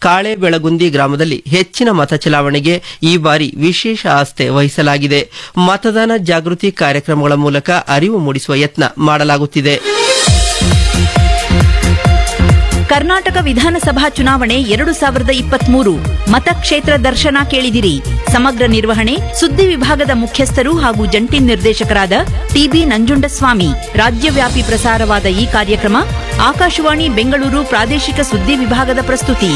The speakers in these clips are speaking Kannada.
ಕಾಳೆ ಬೆಳಗುಂದಿ ಗ್ರಾಮದಲ್ಲಿ ಹೆಚ್ಚಿನ ಮತ ಚಲಾವಣೆಗೆ ಈ ಬಾರಿ ವಿಶೇಷ ಆಸ್ಥೆ ವಹಿಸಲಾಗಿದೆ ಮತದಾನ ಜಾಗೃತಿ ಕಾರ್ಯಕ್ರಮಗಳ ಮೂಲಕ ಅರಿವು ಮೂಡಿಸುವ ಯತ್ನ ಮಾಡಲಾಗುತ್ತಿದೆ ಕರ್ನಾಟಕ ವಿಧಾನಸಭಾ ಚುನಾವಣೆ ಎರಡು ಸಾವಿರದ ಇಪ್ಪತ್ಮೂರು ಮತಕ್ಷೇತ್ರ ದರ್ಶನ ಕೇಳಿದಿರಿ ಸಮಗ್ರ ನಿರ್ವಹಣೆ ಸುದ್ದಿ ವಿಭಾಗದ ಮುಖ್ಯಸ್ಥರು ಹಾಗೂ ಜಂಟಿ ನಿರ್ದೇಶಕರಾದ ಟಿಬಿ ನಂಜುಂಡಸ್ವಾಮಿ ರಾಜ್ಯವ್ಯಾಪಿ ಪ್ರಸಾರವಾದ ಈ ಕಾರ್ಯಕ್ರಮ ಆಕಾಶವಾಣಿ ಬೆಂಗಳೂರು ಪ್ರಾದೇಶಿಕ ಸುದ್ದಿ ವಿಭಾಗದ ಪ್ರಸ್ತುತಿ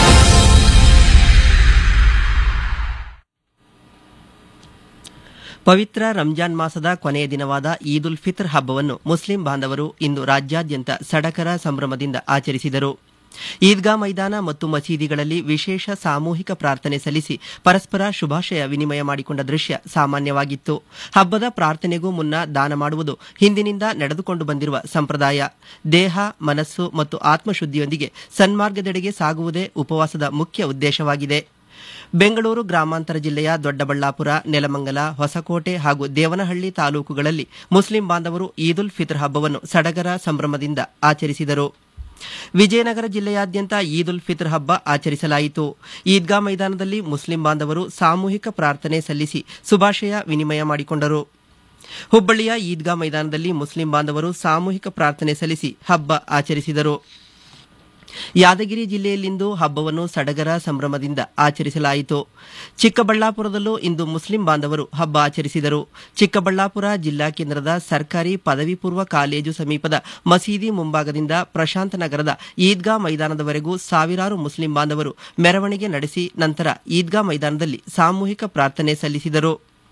ಪವಿತ್ರ ರಂಜಾನ್ ಮಾಸದ ಕೊನೆಯ ದಿನವಾದ ಈದ್ ಉಲ್ ಫಿತ್ರ್ ಹಬ್ಬವನ್ನು ಮುಸ್ಲಿಂ ಬಾಂಧವರು ಇಂದು ರಾಜ್ಯಾದ್ಯಂತ ಸಡಗರ ಸಂಭ್ರಮದಿಂದ ಆಚರಿಸಿದರು ಈದ್ಗಾ ಮೈದಾನ ಮತ್ತು ಮಸೀದಿಗಳಲ್ಲಿ ವಿಶೇಷ ಸಾಮೂಹಿಕ ಪ್ರಾರ್ಥನೆ ಸಲ್ಲಿಸಿ ಪರಸ್ಪರ ಶುಭಾಶಯ ವಿನಿಮಯ ಮಾಡಿಕೊಂಡ ದೃಶ್ಯ ಸಾಮಾನ್ಯವಾಗಿತ್ತು ಹಬ್ಬದ ಪ್ರಾರ್ಥನೆಗೂ ಮುನ್ನ ದಾನ ಮಾಡುವುದು ಹಿಂದಿನಿಂದ ನಡೆದುಕೊಂಡು ಬಂದಿರುವ ಸಂಪ್ರದಾಯ ದೇಹ ಮನಸ್ಸು ಮತ್ತು ಆತ್ಮಶುದ್ಧಿಯೊಂದಿಗೆ ಸನ್ಮಾರ್ಗದೆಡೆಗೆ ಸಾಗುವುದೇ ಉಪವಾಸದ ಮುಖ್ಯ ಉದ್ದೇಶವಾಗಿದೆ ಬೆಂಗಳೂರು ಗ್ರಾಮಾಂತರ ಜಿಲ್ಲೆಯ ದೊಡ್ಡಬಳ್ಳಾಪುರ ನೆಲಮಂಗಲ ಹೊಸಕೋಟೆ ಹಾಗೂ ದೇವನಹಳ್ಳಿ ತಾಲೂಕುಗಳಲ್ಲಿ ಮುಸ್ಲಿಂ ಬಾಂಧವರು ಈದ್ ಉಲ್ ಫಿತ್ರ್ ಹಬ್ಬವನ್ನು ಸಡಗರ ಸಂಭ್ರಮದಿಂದ ಆಚರಿಸಿದರು ವಿಜಯನಗರ ಜಿಲ್ಲೆಯಾದ್ಯಂತ ಈದ್ ಉಲ್ ಫಿತ್ರ್ ಹಬ್ಬ ಆಚರಿಸಲಾಯಿತು ಈದ್ಗಾ ಮೈದಾನದಲ್ಲಿ ಮುಸ್ಲಿಂ ಬಾಂಧವರು ಸಾಮೂಹಿಕ ಪ್ರಾರ್ಥನೆ ಸಲ್ಲಿಸಿ ಶುಭಾಶಯ ವಿನಿಮಯ ಮಾಡಿಕೊಂಡರು ಹುಬ್ಬಳ್ಳಿಯ ಈದ್ಗಾ ಮೈದಾನದಲ್ಲಿ ಮುಸ್ಲಿಂ ಬಾಂಧವರು ಸಾಮೂಹಿಕ ಪ್ರಾರ್ಥನೆ ಸಲ್ಲಿಸಿ ಹಬ್ಬ ಆಚರಿಸಿದರು ಯಾದಗಿರಿ ಜಿಲ್ಲೆಯಲ್ಲಿಂದು ಹಬ್ಬವನ್ನು ಸಡಗರ ಸಂಭ್ರಮದಿಂದ ಆಚರಿಸಲಾಯಿತು ಚಿಕ್ಕಬಳ್ಳಾಪುರದಲ್ಲೂ ಇಂದು ಮುಸ್ಲಿಂ ಬಾಂಧವರು ಹಬ್ಬ ಆಚರಿಸಿದರು ಚಿಕ್ಕಬಳ್ಳಾಪುರ ಜಿಲ್ಲಾ ಕೇಂದ್ರದ ಸರ್ಕಾರಿ ಪದವಿ ಪೂರ್ವ ಕಾಲೇಜು ಸಮೀಪದ ಮಸೀದಿ ಮುಂಭಾಗದಿಂದ ಪ್ರಶಾಂತ ನಗರದ ಈದ್ಗಾ ಮೈದಾನದವರೆಗೂ ಸಾವಿರಾರು ಮುಸ್ಲಿಂ ಬಾಂಧವರು ಮೆರವಣಿಗೆ ನಡೆಸಿ ನಂತರ ಈದ್ಗಾ ಮೈದಾನದಲ್ಲಿ ಸಾಮೂಹಿಕ ಪ್ರಾರ್ಥನೆ ಸಲ್ಲಿಸಿದರು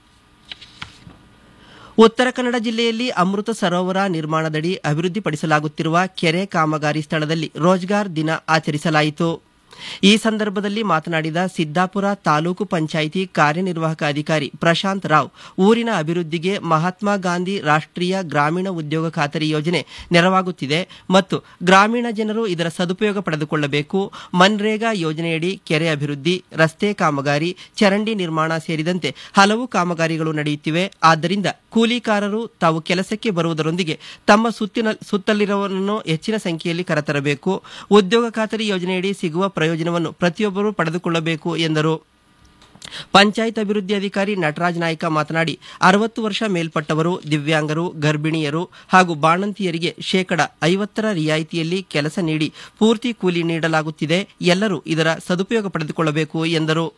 ಉತ್ತರ ಕನ್ನಡ ಜಿಲ್ಲೆಯಲ್ಲಿ ಅಮೃತ ಸರೋವರ ನಿರ್ಮಾಣದಡಿ ಅಭಿವೃದ್ಧಿಪಡಿಸಲಾಗುತ್ತಿರುವ ಕೆರೆ ಕಾಮಗಾರಿ ಸ್ಥಳದಲ್ಲಿ ರೋಜ್ಗಾರ್ ದಿನ ಆಚರಿಸಲಾಯಿತು ಈ ಸಂದರ್ಭದಲ್ಲಿ ಮಾತನಾಡಿದ ಸಿದ್ದಾಪುರ ತಾಲೂಕು ಪಂಚಾಯಿತಿ ಕಾರ್ಯನಿರ್ವಾಹಕ ಅಧಿಕಾರಿ ಪ್ರಶಾಂತ್ ರಾವ್ ಊರಿನ ಅಭಿವೃದ್ಧಿಗೆ ಮಹಾತ್ಮ ಗಾಂಧಿ ರಾಷ್ಟ್ರೀಯ ಗ್ರಾಮೀಣ ಉದ್ಯೋಗ ಖಾತರಿ ಯೋಜನೆ ನೆರವಾಗುತ್ತಿದೆ ಮತ್ತು ಗ್ರಾಮೀಣ ಜನರು ಇದರ ಸದುಪಯೋಗ ಪಡೆದುಕೊಳ್ಳಬೇಕು ಮನ್ರೇಗಾ ಯೋಜನೆಯಡಿ ಕೆರೆ ಅಭಿವೃದ್ಧಿ ರಸ್ತೆ ಕಾಮಗಾರಿ ಚರಂಡಿ ನಿರ್ಮಾಣ ಸೇರಿದಂತೆ ಹಲವು ಕಾಮಗಾರಿಗಳು ನಡೆಯುತ್ತಿವೆ ಆದ್ದರಿಂದ ಕೂಲಿಕಾರರು ತಾವು ಕೆಲಸಕ್ಕೆ ಬರುವುದರೊಂದಿಗೆ ತಮ್ಮ ಸುತ್ತಿನ ಸುತ್ತಲಿರುವವರನ್ನು ಹೆಚ್ಚಿನ ಸಂಖ್ಯೆಯಲ್ಲಿ ಕರೆತರಬೇಕು ಉದ್ಯೋಗ ಖಾತರಿ ಯೋಜನೆಯಡಿ ಸಿಗುವ ಪ್ರಯೋಜನವನ್ನು ಪ್ರತಿಯೊಬ್ಬರೂ ಪಡೆದುಕೊಳ್ಳಬೇಕು ಎಂದರು ಪಂಚಾಯತ್ ಅಭಿವೃದ್ಧಿ ಅಧಿಕಾರಿ ನಟರಾಜ್ ನಾಯ್ಕ ಮಾತನಾಡಿ ಅರವತ್ತು ವರ್ಷ ಮೇಲ್ಪಟ್ಟವರು ದಿವ್ಯಾಂಗರು ಗರ್ಭಿಣಿಯರು ಹಾಗೂ ಬಾಣಂತಿಯರಿಗೆ ಶೇಕಡ ಐವತ್ತರ ರಿಯಾಯಿತಿಯಲ್ಲಿ ಕೆಲಸ ನೀಡಿ ಪೂರ್ತಿ ಕೂಲಿ ನೀಡಲಾಗುತ್ತಿದೆ ಎಲ್ಲರೂ ಇದರ ಸದುಪಯೋಗ ಪಡೆದುಕೊಳ್ಳಬೇಕು ಎಂದರು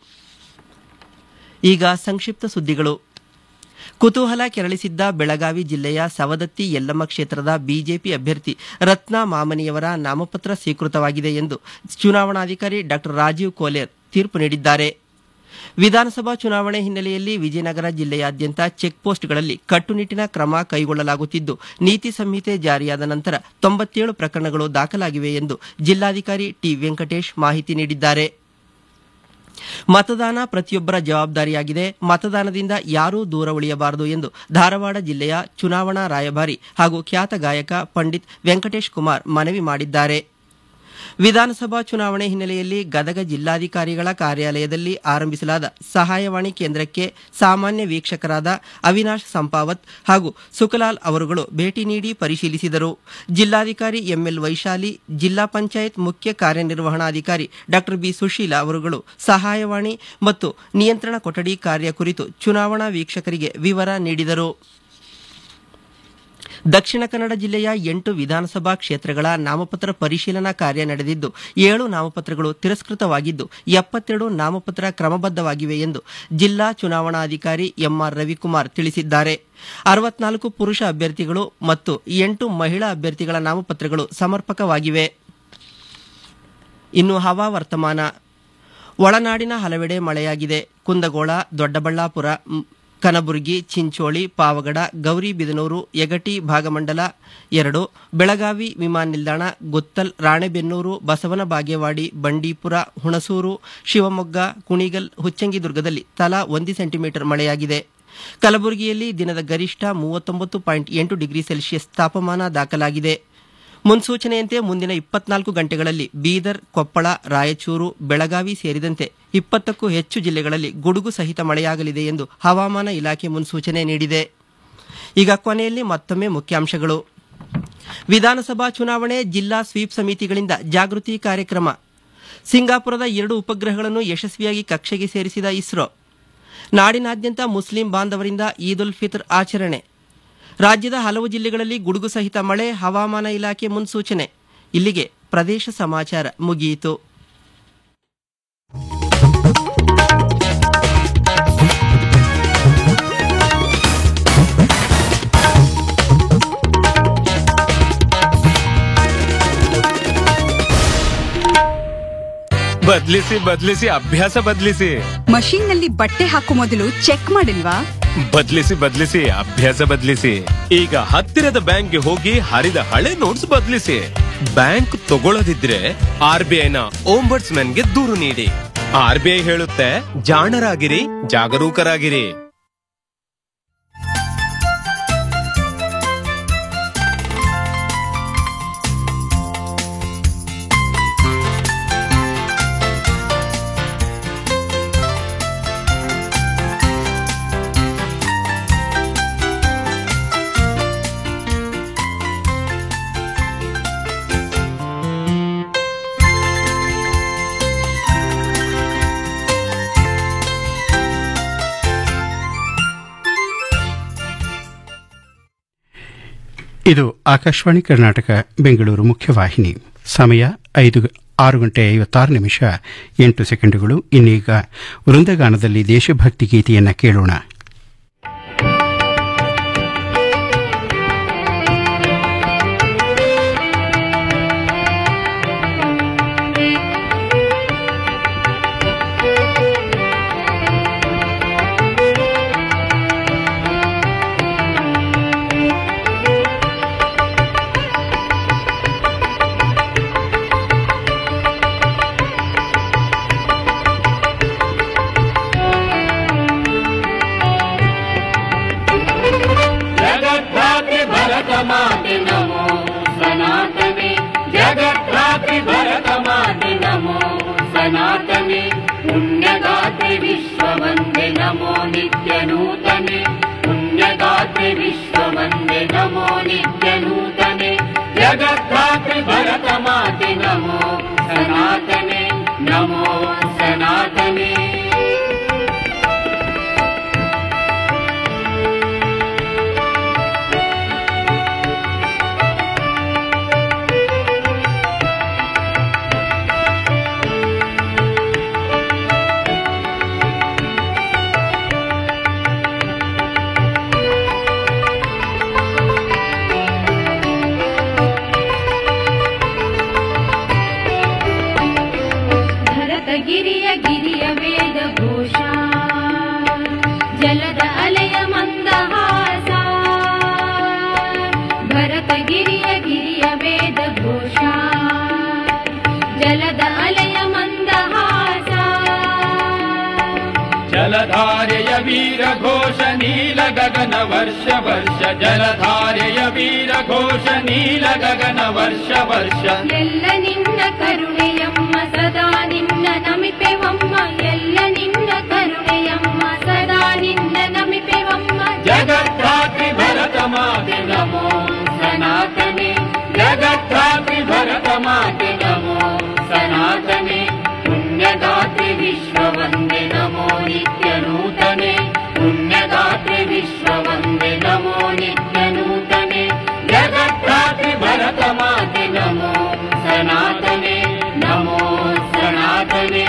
ಈಗ ಸಂಕ್ಷಿಪ್ತ ಸುದ್ದಿಗಳು ಕುತೂಹಲ ಕೆರಳಿಸಿದ್ದ ಬೆಳಗಾವಿ ಜಿಲ್ಲೆಯ ಸವದತ್ತಿ ಯಲ್ಲಮ್ಮ ಕ್ಷೇತ್ರದ ಬಿಜೆಪಿ ಅಭ್ಯರ್ಥಿ ರತ್ನಾ ಮಾಮನಿಯವರ ನಾಮಪತ್ರ ಸ್ವೀಕೃತವಾಗಿದೆ ಎಂದು ಚುನಾವಣಾಧಿಕಾರಿ ಡಾ ರಾಜೀವ್ ಕೋಲೇರ್ ತೀರ್ಪು ನೀಡಿದ್ದಾರೆ ವಿಧಾನಸಭಾ ಚುನಾವಣೆ ಹಿನ್ನೆಲೆಯಲ್ಲಿ ವಿಜಯನಗರ ಜಿಲ್ಲೆಯಾದ್ಯಂತ ಚೆಕ್ ಪೋಸ್ಟ್ಗಳಲ್ಲಿ ಕಟ್ಟುನಿಟ್ಟಿನ ಕ್ರಮ ಕೈಗೊಳ್ಳಲಾಗುತ್ತಿದ್ದು ನೀತಿ ಸಂಹಿತೆ ಜಾರಿಯಾದ ನಂತರ ತೊಂಬತ್ತೇಳು ಪ್ರಕರಣಗಳು ದಾಖಲಾಗಿವೆ ಎಂದು ಜಿಲ್ಲಾಧಿಕಾರಿ ಟಿ ವೆಂಕಟೇಶ್ ಮಾಹಿತಿ ನೀಡಿದ್ದಾರೆ ಮತದಾನ ಪ್ರತಿಯೊಬ್ಬರ ಜವಾಬ್ದಾರಿಯಾಗಿದೆ ಮತದಾನದಿಂದ ಯಾರೂ ದೂರ ಉಳಿಯಬಾರದು ಎಂದು ಧಾರವಾಡ ಜಿಲ್ಲೆಯ ಚುನಾವಣಾ ರಾಯಭಾರಿ ಹಾಗೂ ಖ್ಯಾತ ಗಾಯಕ ಪಂಡಿತ್ ವೆಂಕಟೇಶ್ ಕುಮಾರ್ ಮನವಿ ಮಾಡಿದ್ದಾರೆ ವಿಧಾನಸಭಾ ಚುನಾವಣೆ ಹಿನ್ನೆಲೆಯಲ್ಲಿ ಗದಗ ಜಿಲ್ಲಾಧಿಕಾರಿಗಳ ಕಾರ್ಯಾಲಯದಲ್ಲಿ ಆರಂಭಿಸಲಾದ ಸಹಾಯವಾಣಿ ಕೇಂದ್ರಕ್ಕೆ ಸಾಮಾನ್ಯ ವೀಕ್ಷಕರಾದ ಅವಿನಾಶ್ ಸಂಪಾವತ್ ಹಾಗೂ ಸುಖಲಾಲ್ ಅವರುಗಳು ಭೇಟಿ ನೀಡಿ ಪರಿಶೀಲಿಸಿದರು ಜಿಲ್ಲಾಧಿಕಾರಿ ಎಂಎಲ್ ವೈಶಾಲಿ ಜಿಲ್ಲಾ ಪಂಚಾಯತ್ ಮುಖ್ಯ ಕಾರ್ಯನಿರ್ವಹಣಾಧಿಕಾರಿ ಡಾ ಬಿ ಸುಶೀಲಾ ಅವರುಗಳು ಸಹಾಯವಾಣಿ ಮತ್ತು ನಿಯಂತ್ರಣ ಕೊಠಡಿ ಕಾರ್ಯ ಕುರಿತು ಚುನಾವಣಾ ವೀಕ್ಷಕರಿಗೆ ವಿವರ ನೀಡಿದರು ದಕ್ಷಿಣ ಕನ್ನಡ ಜಿಲ್ಲೆಯ ಎಂಟು ವಿಧಾನಸಭಾ ಕ್ಷೇತ್ರಗಳ ನಾಮಪತ್ರ ಪರಿಶೀಲನಾ ಕಾರ್ಯ ನಡೆದಿದ್ದು ಏಳು ನಾಮಪತ್ರಗಳು ತಿರಸ್ಕೃತವಾಗಿದ್ದು ಎಪ್ಪತ್ತೆರಡು ನಾಮಪತ್ರ ಕ್ರಮಬದ್ಧವಾಗಿವೆ ಎಂದು ಜಿಲ್ಲಾ ಚುನಾವಣಾಧಿಕಾರಿ ಎಂಆರ್ ರವಿಕುಮಾರ್ ತಿಳಿಸಿದ್ದಾರೆ ಅರವತ್ನಾಲ್ಕು ಪುರುಷ ಅಭ್ಯರ್ಥಿಗಳು ಮತ್ತು ಎಂಟು ಮಹಿಳಾ ಅಭ್ಯರ್ಥಿಗಳ ನಾಮಪತ್ರಗಳು ಸಮರ್ಪಕವಾಗಿವೆ ಇನ್ನು ಹವಾ ವರ್ತಮಾನ ಒಳನಾಡಿನ ಹಲವೆಡೆ ಮಳೆಯಾಗಿದೆ ಕುಂದಗೋಳ ದೊಡ್ಡಬಳ್ಳಾಪುರ ಮ್, ಕನಬುರಗಿ ಚಿಂಚೋಳಿ ಪಾವಗಡ ಗೌರಿಬಿದನೂರು ಯಗಟಿ ಭಾಗಮಂಡಲ ಎರಡು ಬೆಳಗಾವಿ ವಿಮಾನ ನಿಲ್ದಾಣ ಗುತ್ತಲ್ ರಾಣೆಬೆನ್ನೂರು ಬಸವನ ಬಾಗೇವಾಡಿ ಬಂಡೀಪುರ ಹುಣಸೂರು ಶಿವಮೊಗ್ಗ ಕುಣಿಗಲ್ ಹುಚ್ಚಂಗಿದುರ್ಗದಲ್ಲಿ ತಲಾ ಒಂದು ಸೆಂಟಿಮೀಟರ್ ಮಳೆಯಾಗಿದೆ ಕಲಬುರಗಿಯಲ್ಲಿ ದಿನದ ಗರಿಷ್ಠ ಮೂವತ್ತೊಂಬತ್ತು ಪಾಯಿಂಟ್ ಎಂಟು ಡಿಗ್ರಿ ಸೆಲ್ಸಿಯಸ್ ತಾಪಮಾನ ದಾಖಲಾಗಿದೆ ಮುನ್ಸೂಚನೆಯಂತೆ ಮುಂದಿನ ಇಪ್ಪತ್ನಾಲ್ಕು ಗಂಟೆಗಳಲ್ಲಿ ಬೀದರ್ ಕೊಪ್ಪಳ ರಾಯಚೂರು ಬೆಳಗಾವಿ ಸೇರಿದಂತೆ ಇಪ್ಪತ್ತಕ್ಕೂ ಹೆಚ್ಚು ಜಿಲ್ಲೆಗಳಲ್ಲಿ ಗುಡುಗು ಸಹಿತ ಮಳೆಯಾಗಲಿದೆ ಎಂದು ಹವಾಮಾನ ಇಲಾಖೆ ಮುನ್ಸೂಚನೆ ನೀಡಿದೆ ಈಗ ಕೊನೆಯಲ್ಲಿ ಮತ್ತೊಮ್ಮೆ ಮುಖ್ಯಾಂಶಗಳು ವಿಧಾನಸಭಾ ಚುನಾವಣೆ ಜಿಲ್ಲಾ ಸ್ವೀಪ್ ಸಮಿತಿಗಳಿಂದ ಜಾಗೃತಿ ಕಾರ್ಯಕ್ರಮ ಸಿಂಗಾಪುರದ ಎರಡು ಉಪಗ್ರಹಗಳನ್ನು ಯಶಸ್ವಿಯಾಗಿ ಕಕ್ಷೆಗೆ ಸೇರಿಸಿದ ಇಸ್ರೋ ನಾಡಿನಾದ್ಯಂತ ಮುಸ್ಲಿಂ ಬಾಂಧವರಿಂದ ಈದ್ ಉಲ್ ಫಿತ್ರ್ ಆಚರಣೆ ರಾಜ್ಯದ ಹಲವು ಜಿಲ್ಲೆಗಳಲ್ಲಿ ಗುಡುಗು ಸಹಿತ ಮಳೆ ಹವಾಮಾನ ಇಲಾಖೆ ಮುನ್ಸೂಚನೆ ಇಲ್ಲಿಗೆ ಪ್ರದೇಶ ಸಮಾಚಾರ ಮುಗಿಯಿತು ಬದ್ಲಿಸಿ ಬದ್ಲಿಸಿ ಅಭ್ಯಾಸ ಬದ್ಲಿಸಿ ಮಷೀನ್ ನಲ್ಲಿ ಬಟ್ಟೆ ಹಾಕೋ ಮೊದಲು ಚೆಕ್ ಮಾಡಿಲ್ವಾ ಬದ್ಲಿಸಿ ಬದ್ಲಿಸಿ ಅಭ್ಯಾಸ ಬದ್ಲಿಸಿ ಈಗ ಹತ್ತಿರದ ಬ್ಯಾಂಕ್ಗೆ ಹೋಗಿ ಹರಿದ ಹಳೆ ನೋಟ್ಸ್ ಬದ್ಲಿಸಿ ಬ್ಯಾಂಕ್ ತಗೊಳ್ಳದಿದ್ರೆ ಆರ್ ಬಿ ಐನ ಗೆ ದೂರು ನೀಡಿ ಆರ್ ಬಿ ಐ ಹೇಳುತ್ತೆ ಜಾಣರಾಗಿರಿ ಜಾಗರೂಕರಾಗಿರಿ ಇದು ಆಕಾಶವಾಣಿ ಕರ್ನಾಟಕ ಬೆಂಗಳೂರು ಮುಖ್ಯವಾಹಿನಿ ಸಮಯ ಐದು ಆರು ಗಂಟೆ ಐವತ್ತಾರು ನಿಮಿಷ ಎಂಟು ಸೆಕೆಂಡುಗಳು ಇನ್ನೀಗ ವೃಂದಗಾನದಲ್ಲಿ ದೇಶಭಕ್ತಿ ಗೀತೆಯನ್ನು ಕೇಳೋಣ जगद्धात्रि भरत माते नमो सनातने जगद्धात्रि भरत माते नमो सनातने पुण्यगात्रि विश्ववन्दे नमो नित्यनूतने पुण्यगात्रि विश्ववन्दे नमो नित्यनूतने जगद्धात्रि भरत माते नमो सनातने नमो सनातने ಭರತಗಿರಿಯ ಗಿರಿಯ ವೇದ ಘೋಷ ಜಲದ ಅಲೆಯ ಮಂದಹಾಸ ಭರತಗಿರಿಯ ಗಿರಿಯ ವೇದ ಘೋಷ ಜಲದ ಅಲೆಯ ಮಂದಹಾಸ ಜಲಧಾರೆಯ ವೀರ ಘೋಷ ನೀಲ ಗಗನ ವರ್ಷ ವರ್ಷ ಜಲಧಾರೆಯ ವೀರ ಘೋಷ ನೀಲ ಗಗನ ವರ್ಷ ವರ್ಷ ಎಲ್ಲ ನಿನ್ನ ಕರುಣೆಯಮ್ಮ ಸದಾ ನಿನ್ನ ನಮಿಪೆವಮ್ಮ ಎಲ್ಲ ನಿನ್ನ ಕರುಣೆಯಮ್ಮ ಸದಾ ನಿನ್ನ ನಮಿಪೆವಮ್ಮ ಜಗದ್ಧಾತ್ರಿ ಭರತ ಮಾತೆ ನಮೋ ಸನಾತನೆ ಜಗದ್ಧಾತ್ರಿ ಭರತ ಮಾತೆ ನಮೋ ಸನಾತನೆ ಪುಣ್ಯದಾತ್ರಿ ವಿಶ್ವವಂದೆ ನಮೋ ನಿತ್ಯ ನೂತನೆ ಪುಣ್ಯದಾತ್ರಿ ವಿಶ್ವವಂದೆ ನಮೋ ನಿತ್ಯ ನೂತನೆ ಜಗದ್ಧಾತ್ರಿ ಭರತ ಮಾತೆ ನಮೋ ಸನಾತನೆ ನಮೋ ಸನಾತನೆ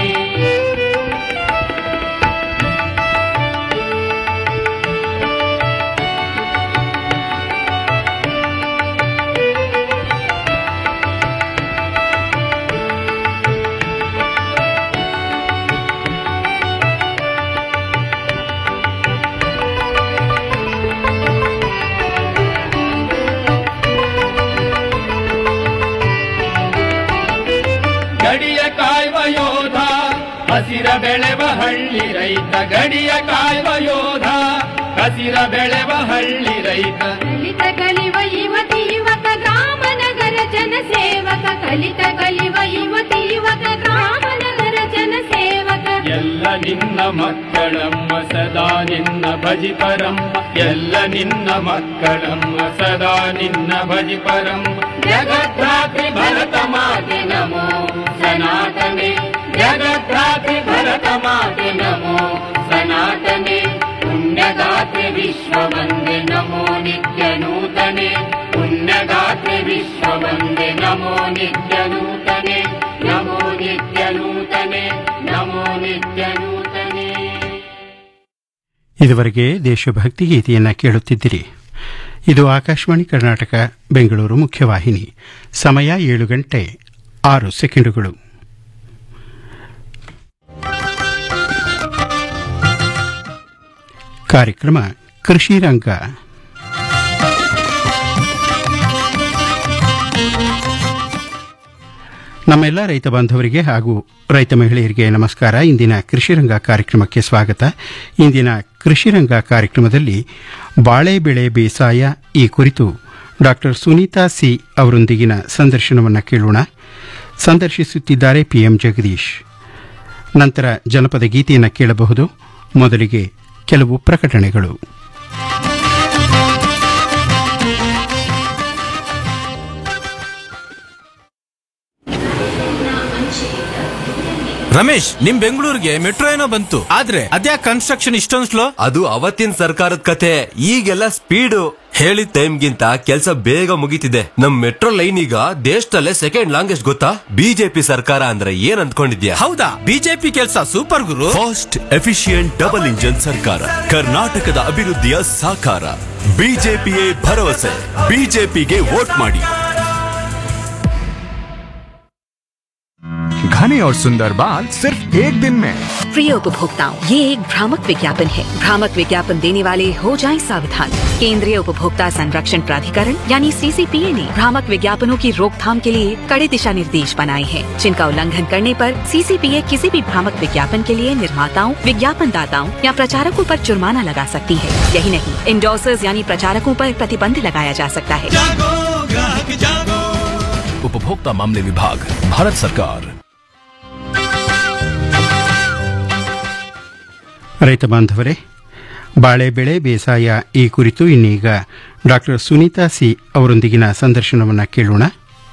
ಗಡಿಯ ಕಾಯುವ ಯೋಧ ಹಸಿರ ಬೆಳೆವ ಹಳ್ಳಿ ರೈತ ಗಡಿಯ ಕಾಯುವ ಯೋಧ ಹಸಿರ ಬೆಳೆವ ಹಳ್ಳಿ ರೈತ ಕಲಿತ ಕಲಿವ ಯುವತಿ ಯುವಕ ಗ್ರಾಮ ನಗರ ಜನ ಸೇವಕ ಕಲಿತ ಕಲಿವ ಯುವತಿ ಯುವಕ ಗ್ರಾಮ ನಗರ ಜನ ಸೇವಕ ಎಲ್ಲ ನಿನ್ನ ಮಕ್ಕಳಮ್ಮ ಸದಾ ನಿನ್ನ ಭಜಿ ಪರಮ್ಮ ಎಲ್ಲ ನಿನ್ನ ಮಕ್ಕಳಮ್ಮ ಸದಾ ನಿನ್ನ ಭಜಿ ಪರಮ್ಮ ಜಗದ್ಧಾತ್ರಿ ಭರತ ಮಾತೆ ನಮೋ ಸನಾತನೆ ಜಗದ್ಧಾತ್ರಿ ಭರತ ಮಾತೆ ನಮೋ ಸನಾತನೆ ಪುಣ್ಯಗಾತ್ರಿ ವಿಶ್ವವಂದೆ ನಮೋ ನಿತ್ಯ ನೂತನೆ ಪುಣ್ಯಗಾತ್ರಿ ವಿಶ್ವವಂದೆ ನಮೋ ನಿತ್ಯ ನೂತನೆ ನಮೋ ನಿತ್ಯ ನೂತನೆ ನಮೋ ನಿತ್ಯ ನೂತನೆ ಇದುವರೆಗೆ ದೇಶಭಕ್ತಿ ಗೀತೆಯನ್ನು ಕೇಳುತ್ತಿದ್ದಿರಿ ಇದು ಆಕಾಶವಾಣಿ ಕರ್ನಾಟಕ ಬೆಂಗಳೂರು ಮುಖ್ಯವಾಹಿನಿ ಸಮಯ ಏಳು ಗಂಟೆ ಆರು ಸೆಕೆಂಡುಗಳು ಕಾರ್ಯಕ್ರಮ ಕೃಷಿ ರಂಗ ನಮ್ಮೆಲ್ಲ ರೈತ ಬಾಂಧವರಿಗೆ ಹಾಗೂ ರೈತ ಮಹಿಳೆಯರಿಗೆ ನಮಸ್ಕಾರ ಇಂದಿನ ಕೃಷಿರಂಗ ಕಾರ್ಯಕ್ರಮಕ್ಕೆ ಸ್ವಾಗತ ಇಂದಿನ ಕೃಷಿರಂಗ ಕಾರ್ಯಕ್ರಮದಲ್ಲಿ ಬಾಳೆ ಬೆಳೆ ಬೇಸಾಯ ಈ ಕುರಿತು ಡಾಕ್ಟರ್ ಸುನೀತಾ ಸಿ ಅವರೊಂದಿಗಿನ ಸಂದರ್ಶನವನ್ನು ಕೇಳೋಣ ಸಂದರ್ಶಿಸುತ್ತಿದ್ದಾರೆ ಪಿಎಂ ಜಗದೀಶ್ ನಂತರ ಜನಪದ ಗೀತೆಯನ್ನು ಕೇಳಬಹುದು ಮೊದಲಿಗೆ ಕೆಲವು ಪ್ರಕಟಣೆಗಳು ರಮೇಶ್ ನಿಮ್ ಬೆಂಗಳೂರಿಗೆ ಮೆಟ್ರೋ ಏನೋ ಬಂತು ಆದ್ರೆ ಅದ್ಯಾಕ್ ಕನ್ಸ್ಟ್ರಕ್ಷನ್ ಇಷ್ಟೊಂದು ಸ್ಲೋ ಅದು ಅವತ್ತಿನ ಸರ್ಕಾರದ ಕತೆ ಈಗೆಲ್ಲ ಸ್ಪೀಡು ಹೇಳಿದ ಟೈಮ್ಗಿಂತ ಕೆಲಸ ಬೇಗ ಮುಗಿತಿದೆ ನಮ್ ಮೆಟ್ರೋ ಲೈನ್ ಈಗ ದೇಶದಲ್ಲೇ ಸೆಕೆಂಡ್ ಲಾಂಗೆಸ್ಟ್ ಗೊತ್ತಾ ಬಿಜೆಪಿ ಸರ್ಕಾರ ಅಂದ್ರೆ ಏನ್ ಅಂದ್ಕೊಂಡಿದ್ಯಾ ಹೌದಾ ಬಿಜೆಪಿ ಕೆಲಸ ಸೂಪರ್ ಗುರು ಫಾಸ್ಟ್ ಎಫಿಷಿಯಂಟ್ ಡಬಲ್ ಇಂಜಿನ್ ಸರ್ಕಾರ ಕರ್ನಾಟಕದ ಅಭಿವೃದ್ಧಿಯ ಸಾಕಾರ ಬಿಜೆಪಿಯೇ ಭರವಸೆ ಬಿಜೆಪಿಗೆ ವೋಟ್ ಮಾಡಿ घने और सुंदर बाल सिर्फ एक दिन में प्रिय उपभोक्ताओं ये एक भ्रामक विज्ञापन है भ्रामक विज्ञापन देने वाले हो जाएं सावधान केंद्रीय उपभोक्ता संरक्षण प्राधिकरण यानी सीसीपीए ने भ्रामक विज्ञापनों की रोकथाम के लिए कड़े दिशा निर्देश बनाए हैं जिनका उल्लंघन करने पर सीसीपीए किसी भी भ्रामक विज्ञापन के लिए निर्माताओं विज्ञापन दाताओं या प्रचारकों पर जुर्माना लगा सकती है यही नहीं इंडोसर्स यानी प्रचारकों पर प्रतिबंध लगाया जा सकता है उपभोक्ता मामले विभाग भारत सरकार ರೈತ ಬಾಂಧವರೇ ಬಾಳೆ ಬೆಳೆ ಬೇಸಾಯ ಈ ಕುರಿತು ಇನ್ನೀಗ ಡಾಕ್ಟರ್ ಸುನೀತಾ ಸಿ ಅವರೊಂದಿಗಿನ ಸಂದರ್ಶನವನ್ನು ಕೇಳೋಣ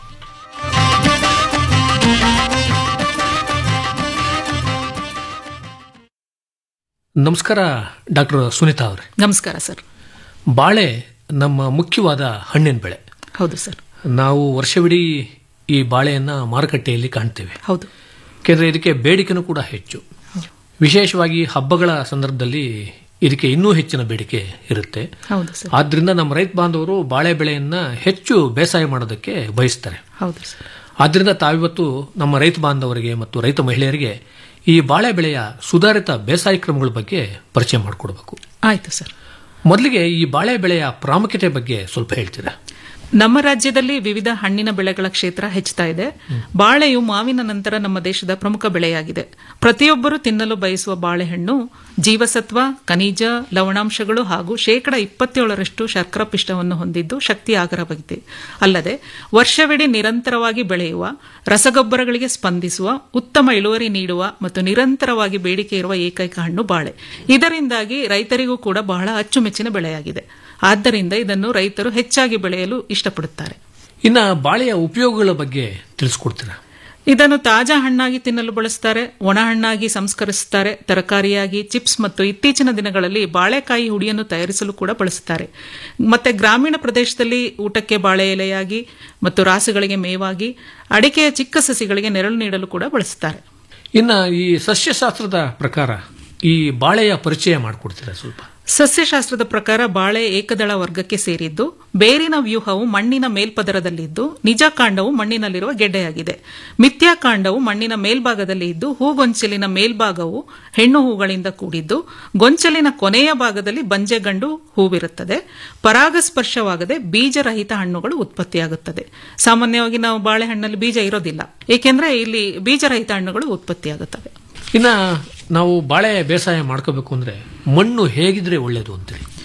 ನಮಸ್ಕಾರ ಡಾಕ್ಟರ್ ಸುನೀತಾ ಅವರೇ ನಮಸ್ಕಾರ ಸರ್ ಬಾಳೆ ನಮ್ಮ ಮುಖ್ಯವಾದ ಹಣ್ಣಿನ ಬೆಳೆ ಹೌದು ಸರ್ ನಾವು ವರ್ಷವಿಡೀ ಈ ಬಾಳೆಯನ್ನು ಮಾರುಕಟ್ಟೆಯಲ್ಲಿ ಕಾಣ್ತೇವೆ ಹೌದು ಯಾಕೆಂದರೆ ಇದಕ್ಕೆ ಬೇಡಿಕೆನೂ ಕೂಡ ಹೆಚ್ಚು ವಿಶೇಷವಾಗಿ ಹಬ್ಬಗಳ ಸಂದರ್ಭದಲ್ಲಿ ಇದಕ್ಕೆ ಇನ್ನೂ ಹೆಚ್ಚಿನ ಬೇಡಿಕೆ ಇರುತ್ತೆ ಹೌದು ಸರ್ ಆದ್ರಿಂದ ನಮ್ಮ ರೈತ ಬಾಂಧವರು ಬಾಳೆ ಬೆಳೆಯನ್ನ ಹೆಚ್ಚು ಬೇಸಾಯ ಮಾಡೋದಕ್ಕೆ ಬಯಸ್ತಾರೆ ಹೌದು ಸರ್ ಆದ್ರಿಂದ ತಾವಿವತ್ತು ನಮ್ಮ ರೈತ ಬಾಂಧವರಿಗೆ ಮತ್ತು ರೈತ ಮಹಿಳೆಯರಿಗೆ ಈ ಬಾಳೆ ಬೆಳೆಯ ಸುಧಾರಿತ ಬೇಸಾಯ ಕ್ರಮಗಳ ಬಗ್ಗೆ ಪರಿಚಯ ಮಾಡಿಕೊಡ್ಬೇಕು ಆಯ್ತು ಸರ್ ಮೊದಲಿಗೆ ಈ ಬಾಳೆ ಬೆಳೆಯ ಪ್ರಾಮುಖ್ಯತೆ ಬಗ್ಗೆ ಸ್ವಲ್ಪ ಹೇಳ್ತೀರಾ ನಮ್ಮ ರಾಜ್ಯದಲ್ಲಿ ವಿವಿಧ ಹಣ್ಣಿನ ಬೆಳೆಗಳ ಕ್ಷೇತ್ರ ಹೆಚ್ಚುತ್ತಾ ಇದೆ ಬಾಳೆಯು ಮಾವಿನ ನಂತರ ನಮ್ಮ ದೇಶದ ಪ್ರಮುಖ ಬೆಳೆಯಾಗಿದೆ ಪ್ರತಿಯೊಬ್ಬರು ತಿನ್ನಲು ಬಯಸುವ ಬಾಳೆಹಣ್ಣು ಜೀವಸತ್ವ ಖನಿಜ ಲವಣಾಂಶಗಳು ಹಾಗೂ ಶೇಕಡ ಇಪ್ಪತ್ತೇಳರಷ್ಟು ಶರ್ಕರ ಪಿಷ್ಟವನ್ನು ಹೊಂದಿದ್ದು ಶಕ್ತಿ ಆಗರವಾಗಿದೆ ಅಲ್ಲದೆ ವರ್ಷವಿಡೀ ನಿರಂತರವಾಗಿ ಬೆಳೆಯುವ ರಸಗೊಬ್ಬರಗಳಿಗೆ ಸ್ಪಂದಿಸುವ ಉತ್ತಮ ಇಳುವರಿ ನೀಡುವ ಮತ್ತು ನಿರಂತರವಾಗಿ ಬೇಡಿಕೆ ಇರುವ ಏಕೈಕ ಹಣ್ಣು ಬಾಳೆ ಇದರಿಂದಾಗಿ ರೈತರಿಗೂ ಕೂಡ ಬಹಳ ಅಚ್ಚುಮೆಚ್ಚಿನ ಬೆಳೆಯಾಗಿದೆ ಆದ್ದರಿಂದ ಇದನ್ನು ರೈತರು ಹೆಚ್ಚಾಗಿ ಬೆಳೆಯಲು ಇಷ್ಟಪಡುತ್ತಾರೆ ಇನ್ನ ಬಾಳೆಯ ಉಪಯೋಗಗಳ ಬಗ್ಗೆ ತಿಳಿಸ್ಕೊಡ್ತೀರಾ ಇದನ್ನು ತಾಜಾ ಹಣ್ಣಾಗಿ ತಿನ್ನಲು ಬಳಸ್ತಾರೆ ಒಣ ಹಣ್ಣಾಗಿ ಸಂಸ್ಕರಿಸುತ್ತಾರೆ ತರಕಾರಿಯಾಗಿ ಚಿಪ್ಸ್ ಮತ್ತು ಇತ್ತೀಚಿನ ದಿನಗಳಲ್ಲಿ ಬಾಳೆಕಾಯಿ ಹುಡಿಯನ್ನು ತಯಾರಿಸಲು ಕೂಡ ಬಳಸುತ್ತಾರೆ ಮತ್ತೆ ಗ್ರಾಮೀಣ ಪ್ರದೇಶದಲ್ಲಿ ಊಟಕ್ಕೆ ಬಾಳೆ ಎಲೆಯಾಗಿ ಮತ್ತು ರಾಸುಗಳಿಗೆ ಮೇವಾಗಿ ಅಡಿಕೆಯ ಚಿಕ್ಕ ಸಸಿಗಳಿಗೆ ನೆರಳು ನೀಡಲು ಕೂಡ ಬಳಸುತ್ತಾರೆ ಇನ್ನ ಈ ಸಸ್ಯಶಾಸ್ತ್ರದ ಪ್ರಕಾರ ಈ ಬಾಳೆಯ ಪರಿಚಯ ಮಾಡಿಕೊಡ್ತೀರಾ ಸ್ವಲ್ಪ ಸಸ್ಯಶಾಸ್ತ್ರದ ಪ್ರಕಾರ ಬಾಳೆ ಏಕದಳ ವರ್ಗಕ್ಕೆ ಸೇರಿದ್ದು ಬೇರಿನ ವ್ಯೂಹವು ಮಣ್ಣಿನ ಮೇಲ್ಪದರದಲ್ಲಿದ್ದು ನಿಜ ಕಾಂಡವು ಮಣ್ಣಿನಲ್ಲಿರುವ ಗೆಡ್ಡೆಯಾಗಿದೆ ಮಿಥ್ಯಾ ಕಾಂಡವು ಮಣ್ಣಿನ ಮೇಲ್ಭಾಗದಲ್ಲಿ ಇದ್ದು ಹೂಗೊಂಚಲಿನ ಮೇಲ್ಭಾಗವು ಹೆಣ್ಣು ಹೂಗಳಿಂದ ಕೂಡಿದ್ದು ಗೊಂಚಲಿನ ಕೊನೆಯ ಭಾಗದಲ್ಲಿ ಬಂಜೆಗಂಡು ಹೂವಿರುತ್ತದೆ ಪರಾಗಸ್ಪರ್ಶವಾಗದೆ ಬೀಜರಹಿತ ಹಣ್ಣುಗಳು ಉತ್ಪತ್ತಿಯಾಗುತ್ತದೆ ಸಾಮಾನ್ಯವಾಗಿ ನಾವು ಬಾಳೆಹಣ್ಣಲ್ಲಿ ಬೀಜ ಇರೋದಿಲ್ಲ ಏಕೆಂದ್ರೆ ಇಲ್ಲಿ ಬೀಜರಹಿತ ಹಣ್ಣುಗಳು ಉತ್ಪತ್ತಿಯಾಗುತ್ತವೆ ಇನ್ನ ನಾವು ಬಾಳೆ ಬೇಸಾಯ ಮಾಡ್ಕೋಬೇಕು ಅಂದ್ರೆ ಮಣ್ಣು ಹೇಗಿದ್ರೆ ಒಳ್ಳೇದು ಅಂತೇಳಿ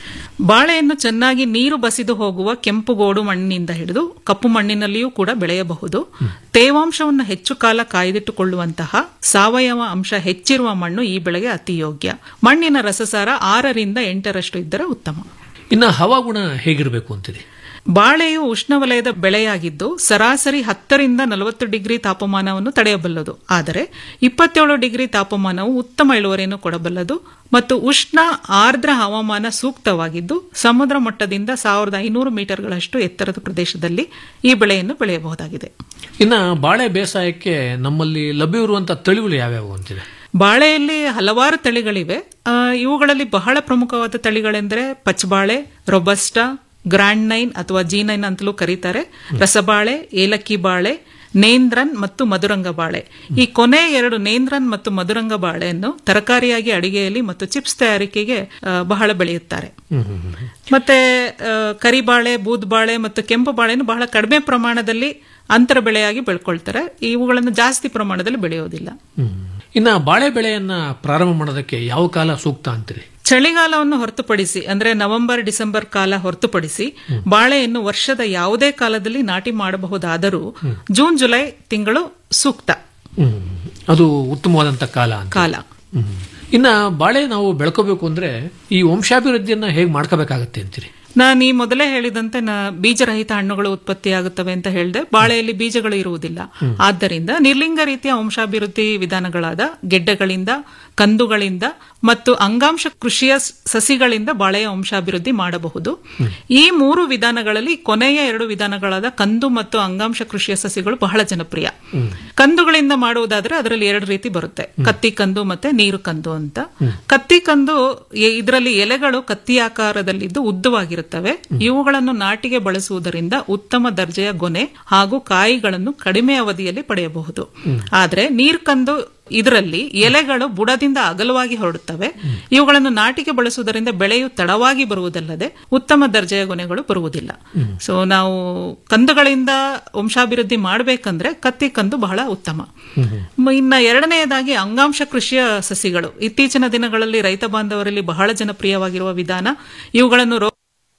ಬಾಳೆಯನ್ನು ಚೆನ್ನಾಗಿ ನೀರು ಬಸಿದು ಹೋಗುವ ಕೆಂಪುಗೋಡು ಮಣ್ಣಿನಿಂದ ಹಿಡಿದು ಕಪ್ಪು ಮಣ್ಣಿನಲ್ಲಿಯೂ ಕೂಡ ಬೆಳೆಯಬಹುದು ತೇವಾಂಶವನ್ನು ಹೆಚ್ಚು ಕಾಲ ಕಾಯ್ದಿಟ್ಟುಕೊಳ್ಳುವಂತಹ ಸಾವಯವ ಅಂಶ ಹೆಚ್ಚಿರುವ ಮಣ್ಣು ಈ ಬೆಳೆಗೆ ಅತಿ ಯೋಗ್ಯ ಮಣ್ಣಿನ ರಸಸಾರ ಆರರಿಂದ ಎಂಟರಷ್ಟು ಇದ್ದರೆ ಉತ್ತಮ ಇನ್ನು ಹವಾಗುಣ ಹೇಗಿರಬೇಕು ಅಂತಿದೆ ಬಾಳೆಯು ಉಷ್ಣವಲಯದ ಬೆಳೆಯಾಗಿದ್ದು ಸರಾಸರಿ ಹತ್ತರಿಂದ ನಲವತ್ತು ಡಿಗ್ರಿ ತಾಪಮಾನವನ್ನು ತಡೆಯಬಲ್ಲದು ಆದರೆ ಇಪ್ಪತ್ತೇಳು ಡಿಗ್ರಿ ತಾಪಮಾನವು ಉತ್ತಮ ಇಳುವರಿಯನ್ನು ಕೊಡಬಲ್ಲದು ಮತ್ತು ಉಷ್ಣ ಆರ್ದ್ರ ಹವಾಮಾನ ಸೂಕ್ತವಾಗಿದ್ದು ಸಮುದ್ರ ಮಟ್ಟದಿಂದ ಸಾವಿರದ ಐನೂರು ಮೀಟರ್ಗಳಷ್ಟು ಎತ್ತರದ ಪ್ರದೇಶದಲ್ಲಿ ಈ ಬೆಳೆಯನ್ನು ಬೆಳೆಯಬಹುದಾಗಿದೆ ಇನ್ನು ಬಾಳೆ ಬೇಸಾಯಕ್ಕೆ ನಮ್ಮಲ್ಲಿ ಲಭ್ಯವಿರುವಂತಹ ತಳಿಗಳು ಯಾವ್ಯಾವು ಅಂತಿದೆ ಬಾಳೆಯಲ್ಲಿ ಹಲವಾರು ತಳಿಗಳಿವೆ ಆ, ಇವುಗಳಲ್ಲಿ ಬಹಳ ಪ್ರಮುಖವಾದ ತಳಿಗಳೆಂದರೆ ಪಚ್ಚಬಾಳೆ ರೊಬಸ್ಟಾ ಗ್ರ್ಯಾಂಡ್ ನೈನ್ ಅಥವಾ ಜಿ ನೈನ್ ಅಂತಲೂ ಕರೀತಾರೆ ರಸಬಾಳೆ ಏಲಕ್ಕಿ ಬಾಳೆ ನೇಂದ್ರನ್ ಮತ್ತು ಮಧುರಂಗ ಬಾಳೆ ಈ ಕೊನೆ ಎರಡು ನೇಂದ್ರನ್ ಮತ್ತು ಮಧುರಂಗ ಬಾಳೆಯನ್ನು ತರಕಾರಿಯಾಗಿ ಅಡಿಗೆಯಲ್ಲಿ ಮತ್ತು ಚಿಪ್ಸ್ ತಯಾರಿಕೆಗೆ ಆ, ಬಹಳ ಬೆಳೆಯುತ್ತಾರೆ ಮತ್ತೆ ಆ, ಕರಿಬಾಳೆ ಬೂದ್ಬಾಳೆ ಮತ್ತು ಕೆಂಪು ಬಾಳೆಯನ್ನು ಬಹಳ ಕಡಿಮೆ ಪ್ರಮಾಣದಲ್ಲಿ ಅಂತರ ಬೆಳೆಯಾಗಿ ಬೆಳ್ಕೊಳ್ತಾರೆ ಇವುಗಳನ್ನು ಜಾಸ್ತಿ ಪ್ರಮಾಣದಲ್ಲಿ ಬೆಳೆಯೋದಿಲ್ಲ ಇನ್ನು ಬಾಳೆ ಬೆಳೆಯನ್ನ ಪ್ರಾರಂಭ ಮಾಡೋದಕ್ಕೆ ಯಾವ ಕಾಲ ಸೂಕ್ತ ಅಂತೀರಿ ಚಳಿಗಾಲವನ್ನು ಹೊರತುಪಡಿಸಿ ಅಂದ್ರೆ ನವೆಂಬರ್ ಡಿಸೆಂಬರ್ ಕಾಲ ಹೊರತುಪಡಿಸಿ ಬಾಳೆಯನ್ನು ವರ್ಷದ ಯಾವುದೇ ಕಾಲದಲ್ಲಿ ನಾಟಿ ಮಾಡಬಹುದಾದರೂ ಜೂನ್ ಜುಲೈ ತಿಂಗಳು ಸೂಕ್ತ ಅದು ಉತ್ತಮವಾದಂತ ಕಾಲ ಅಂತ ಕಾಲ ಇನ್ನ ಬಾಳೆ ನಾವು ಬೆಳ್ಕೋಬೇಕು ಅಂದ್ರೆ ಈ ವಂಶಾಭಿವೃದ್ಧಿಯನ್ನ ಹೇಗೆ ಮಾಡ್ಕೋಬೇಕಾಗತ್ತೆ ಅಂತೀರಿ ನಾನು ಈ ಮೊದಲೇ ಹೇಳಿದಂತೆ ನಾ ಬೀಜರಹಿತ ಹಣ್ಣುಗಳು ಉತ್ಪತ್ತಿಯಾಗುತ್ತವೆ ಅಂತ ಹೇಳಿದೆ ಬಾಳೆಯಲ್ಲಿ ಬೀಜಗಳು ಇರುವುದಿಲ್ಲ ಆದ್ದರಿಂದ ನಿರ್ಲಿಂಗ ರೀತಿಯ ವಂಶಾಭಿವೃದ್ಧಿ ವಿಧಾನಗಳಾದ ಗೆಡ್ಡೆಗಳಿಂದ ಕಂದುಗಳಿಂದ ಮತ್ತು ಅಂಗಾಂಶ ಕೃಷಿಯ ಸ್- ಸಸಿಗಳಿಂದ ಬಾಳೆಯ ವಂಶಾಭಿವೃದ್ಧಿ ಮಾಡಬಹುದು ಈ ಮೂರು ವಿಧಾನಗಳಲ್ಲಿ ಕೊನೆಯ ಎರಡು ವಿಧಾನಗಳಾದ ಕಂದು ಮತ್ತು ಅಂಗಾಂಶ ಕೃಷಿಯ ಸಸಿಗಳು ಬಹಳ ಜನಪ್ರಿಯ ಕಂದುಗಳಿಂದ ಮಾಡುವುದಾದ್ರೆ ಅದರಲ್ಲಿ ಎರಡು ರೀತಿ ಬರುತ್ತೆ ಕತ್ತಿ ಕಂದು ಮತ್ತೆ ನೀರು ಕಂದು ಅಂತ ಕತ್ತಿ ಕಂದು ಎ- ಇದರಲ್ಲಿ ಎಲೆಗಳು ಕತ್ತಿ ಆಕಾರದಲ್ಲಿದ್ದು ಉದ್ದವಾಗಿರುತ್ತವೆ ಇವುಗಳನ್ನು ನಾಟಿಗೆ ಬಳಸುವುದರಿಂದ ಉತ್ತಮ ದರ್ಜೆಯ ಗೊನೆ ಹಾಗೂ ಕಾಯಿಗಳನ್ನು ಕಡಿಮೆ ಅವಧಿಯಲ್ಲಿ ಪಡೆಯಬಹುದು ಆದ್ರೆ ನೀರ್ಕಂದು ಇದರಲ್ಲಿ ಎಲೆಗಳು ಬುಡದಿಂದ ಅಗಲವಾಗಿ ಹೊರಡುತ್ತವೆ ಇವುಗಳನ್ನು ನಾಟಿಗೆ ಬಳಸುವುದರಿಂದ ಬೆಳೆಯು ತಡವಾಗಿ ಬರುವುದಲ್ಲದೆ ಉತ್ತಮ ದರ್ಜೆಯ ಗೊನೆಗಳು ಬರುವುದಿಲ್ಲ ಸೊ ನಾವು ಕಂದುಗಳಿಂದ ವಂಶಾಭಿವೃದ್ಧಿ ಮಾಡಬೇಕಂದ್ರೆ ಕತ್ತಿ ಕಂದು ಬಹಳ ಉತ್ತಮ ಮ- ಇನ್ನ ಎರಡನೆಯದಾಗಿ ಅಂಗಾಂಶ ಕೃಷಿಯ ಸಸಿಗಳು ಇತ್ತೀಚಿನ ದಿನಗಳಲ್ಲಿ ರೈತ ಬಾಂಧವರಲ್ಲಿ ಬಹಳ ಜನಪ್ರಿಯವಾಗಿರುವ ವಿಧಾನ ಇವುಗಳನ್ನು ರೋ-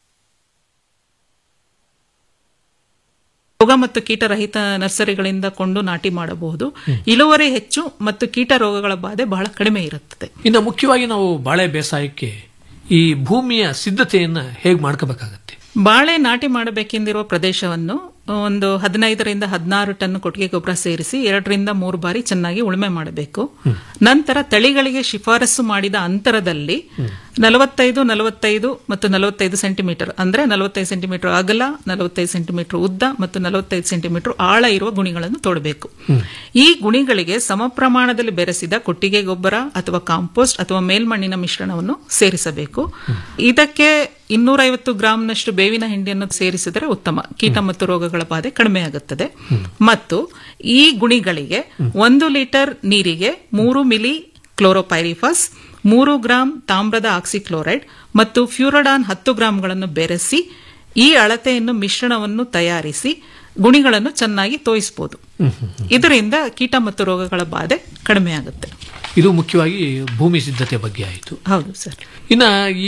ರೋಗ ಮತ್ತು ಕೀಟರಹಿತ ನರ್ಸರಿಗಳಿಂದ ಕೊಂಡು ನಾಟಿ ಮಾಡಬಹುದು ಇಳುವರಿ ಹೆಚ್ಚು ಮತ್ತು ಕೀಟ ರೋಗಗಳ ಬಾಧೆ ಬಹಳ ಕಡಿಮೆ ಇರುತ್ತದೆ ಇನ್ನು ಮುಖ್ಯವಾಗಿ ನಾವು ಬಾಳೆ ಬೇಸಾಯಕ್ಕೆ ಈ ಭೂಮಿಯ ಸಿದ್ಧತೆಯನ್ನ ಹೇಗೆ ಮಾಡ್ಕೋಬೇಕಾಗತ್ತೆ ಬಾಳೆ ನಾಟಿ ಮಾಡಬೇಕೆಂದಿರುವ ಪ್ರದೇಶವನ್ನು ಒಂದು ಹದಿನೈದರಿಂದ ಹದಿನಾರು ಟನ್ ಕೊಟ್ಟಿಗೆ ಗೊಬ್ಬರ ಸೇರಿಸಿ ಎರಡರಿಂದ ಮೂರು ಬಾರಿ ಚೆನ್ನಾಗಿ ಉಳುಮೆ ಮಾಡಬೇಕು ನಂತರ ತಳಿಗಳಿಗೆ ಶಿಫಾರಸು ಮಾಡಿದ ಅಂತರದಲ್ಲಿ ನಲವತ್ತೈದು ನಲವತ್ತೈದು ಮತ್ತು ನಲವತ್ತೈದು ಸೆಂಟಿಮೀಟರ್ ಅಂದ್ರೆ ನಲವತ್ತೈದು ಸೆಂಟಿಮೀಟರ್ ಅಗಲ ನಲವತ್ತೈದು ಸೆಂಟಿಮೀಟರ್ ಉದ್ದ ಮತ್ತು ನಲವತ್ತೈದು ಸೆಂಟಿಮೀಟರ್ ಆಳ ಇರುವ ಗುಣಿಗಳನ್ನು ತೋಡಬೇಕು ಈ ಗುಣಿಗಳಿಗೆ ಸಮ ಪ್ರಮಾಣದಲ್ಲಿ ಬೆರೆಸಿದ ಕೊಟ್ಟಿಗೆ ಗೊಬ್ಬರ ಅಥವಾ ಕಾಂಪೋಸ್ಟ್ ಅಥವಾ ಮೇಲ್ಮಣ್ಣಿನ ಮಿಶ್ರಣವನ್ನು ಸೇರಿಸಬೇಕು ಇದಕ್ಕೆ ಇನ್ನೂರೈವತ್ತು ಗ್ರಾಂನಷ್ಟು ಬೇವಿನ ಹಿಂಡಿಯನ್ನು ಸೇರಿಸಿದರೆ ಉತ್ತಮ ಕೀಟ ಮತ್ತು ರೋಗಗಳ ಬಾಧೆ ಕಡಿಮೆಯಾಗುತ್ತದೆ ಮತ್ತು ಈ ಗುಣಿಗಳಿಗೆ ಒಂದು ಲೀಟರ್ ನೀರಿಗೆ ಮೂರು ಮಿಲಿ ಕ್ಲೋರೋಪೈರಿಫಾಸ್ ಮೂರು ಗ್ರಾಂ ತಾಮ್ರದ ಆಕ್ಸಿಕ್ಲೋರೈಡ್ ಮತ್ತು ಫ್ಯೂರಡಾನ್ ಹತ್ತು ಗ್ರಾಂಗಳನ್ನು ಬೆರೆಸಿ ಈ ಅಳತೆಯನ್ನು ಮಿಶ್ರಣವನ್ನು ತಯಾರಿಸಿ ಗುಣಿಗಳನ್ನು ಚೆನ್ನಾಗಿ ತೋಯಿಸಬಹುದು ಇದರಿಂದ ಕೀಟ ಮತ್ತು ರೋಗಗಳ ಬಾಧೆ ಕಡಿಮೆಯಾಗುತ್ತೆ ಇದು ಮುಖ್ಯವಾಗಿ ಭೂಮಿ ಸಿದ್ಧತೆ ಬಗ್ಗೆ ಆಯಿತು ಹೌದು ಸರ್ ಇನ್ನ ಈ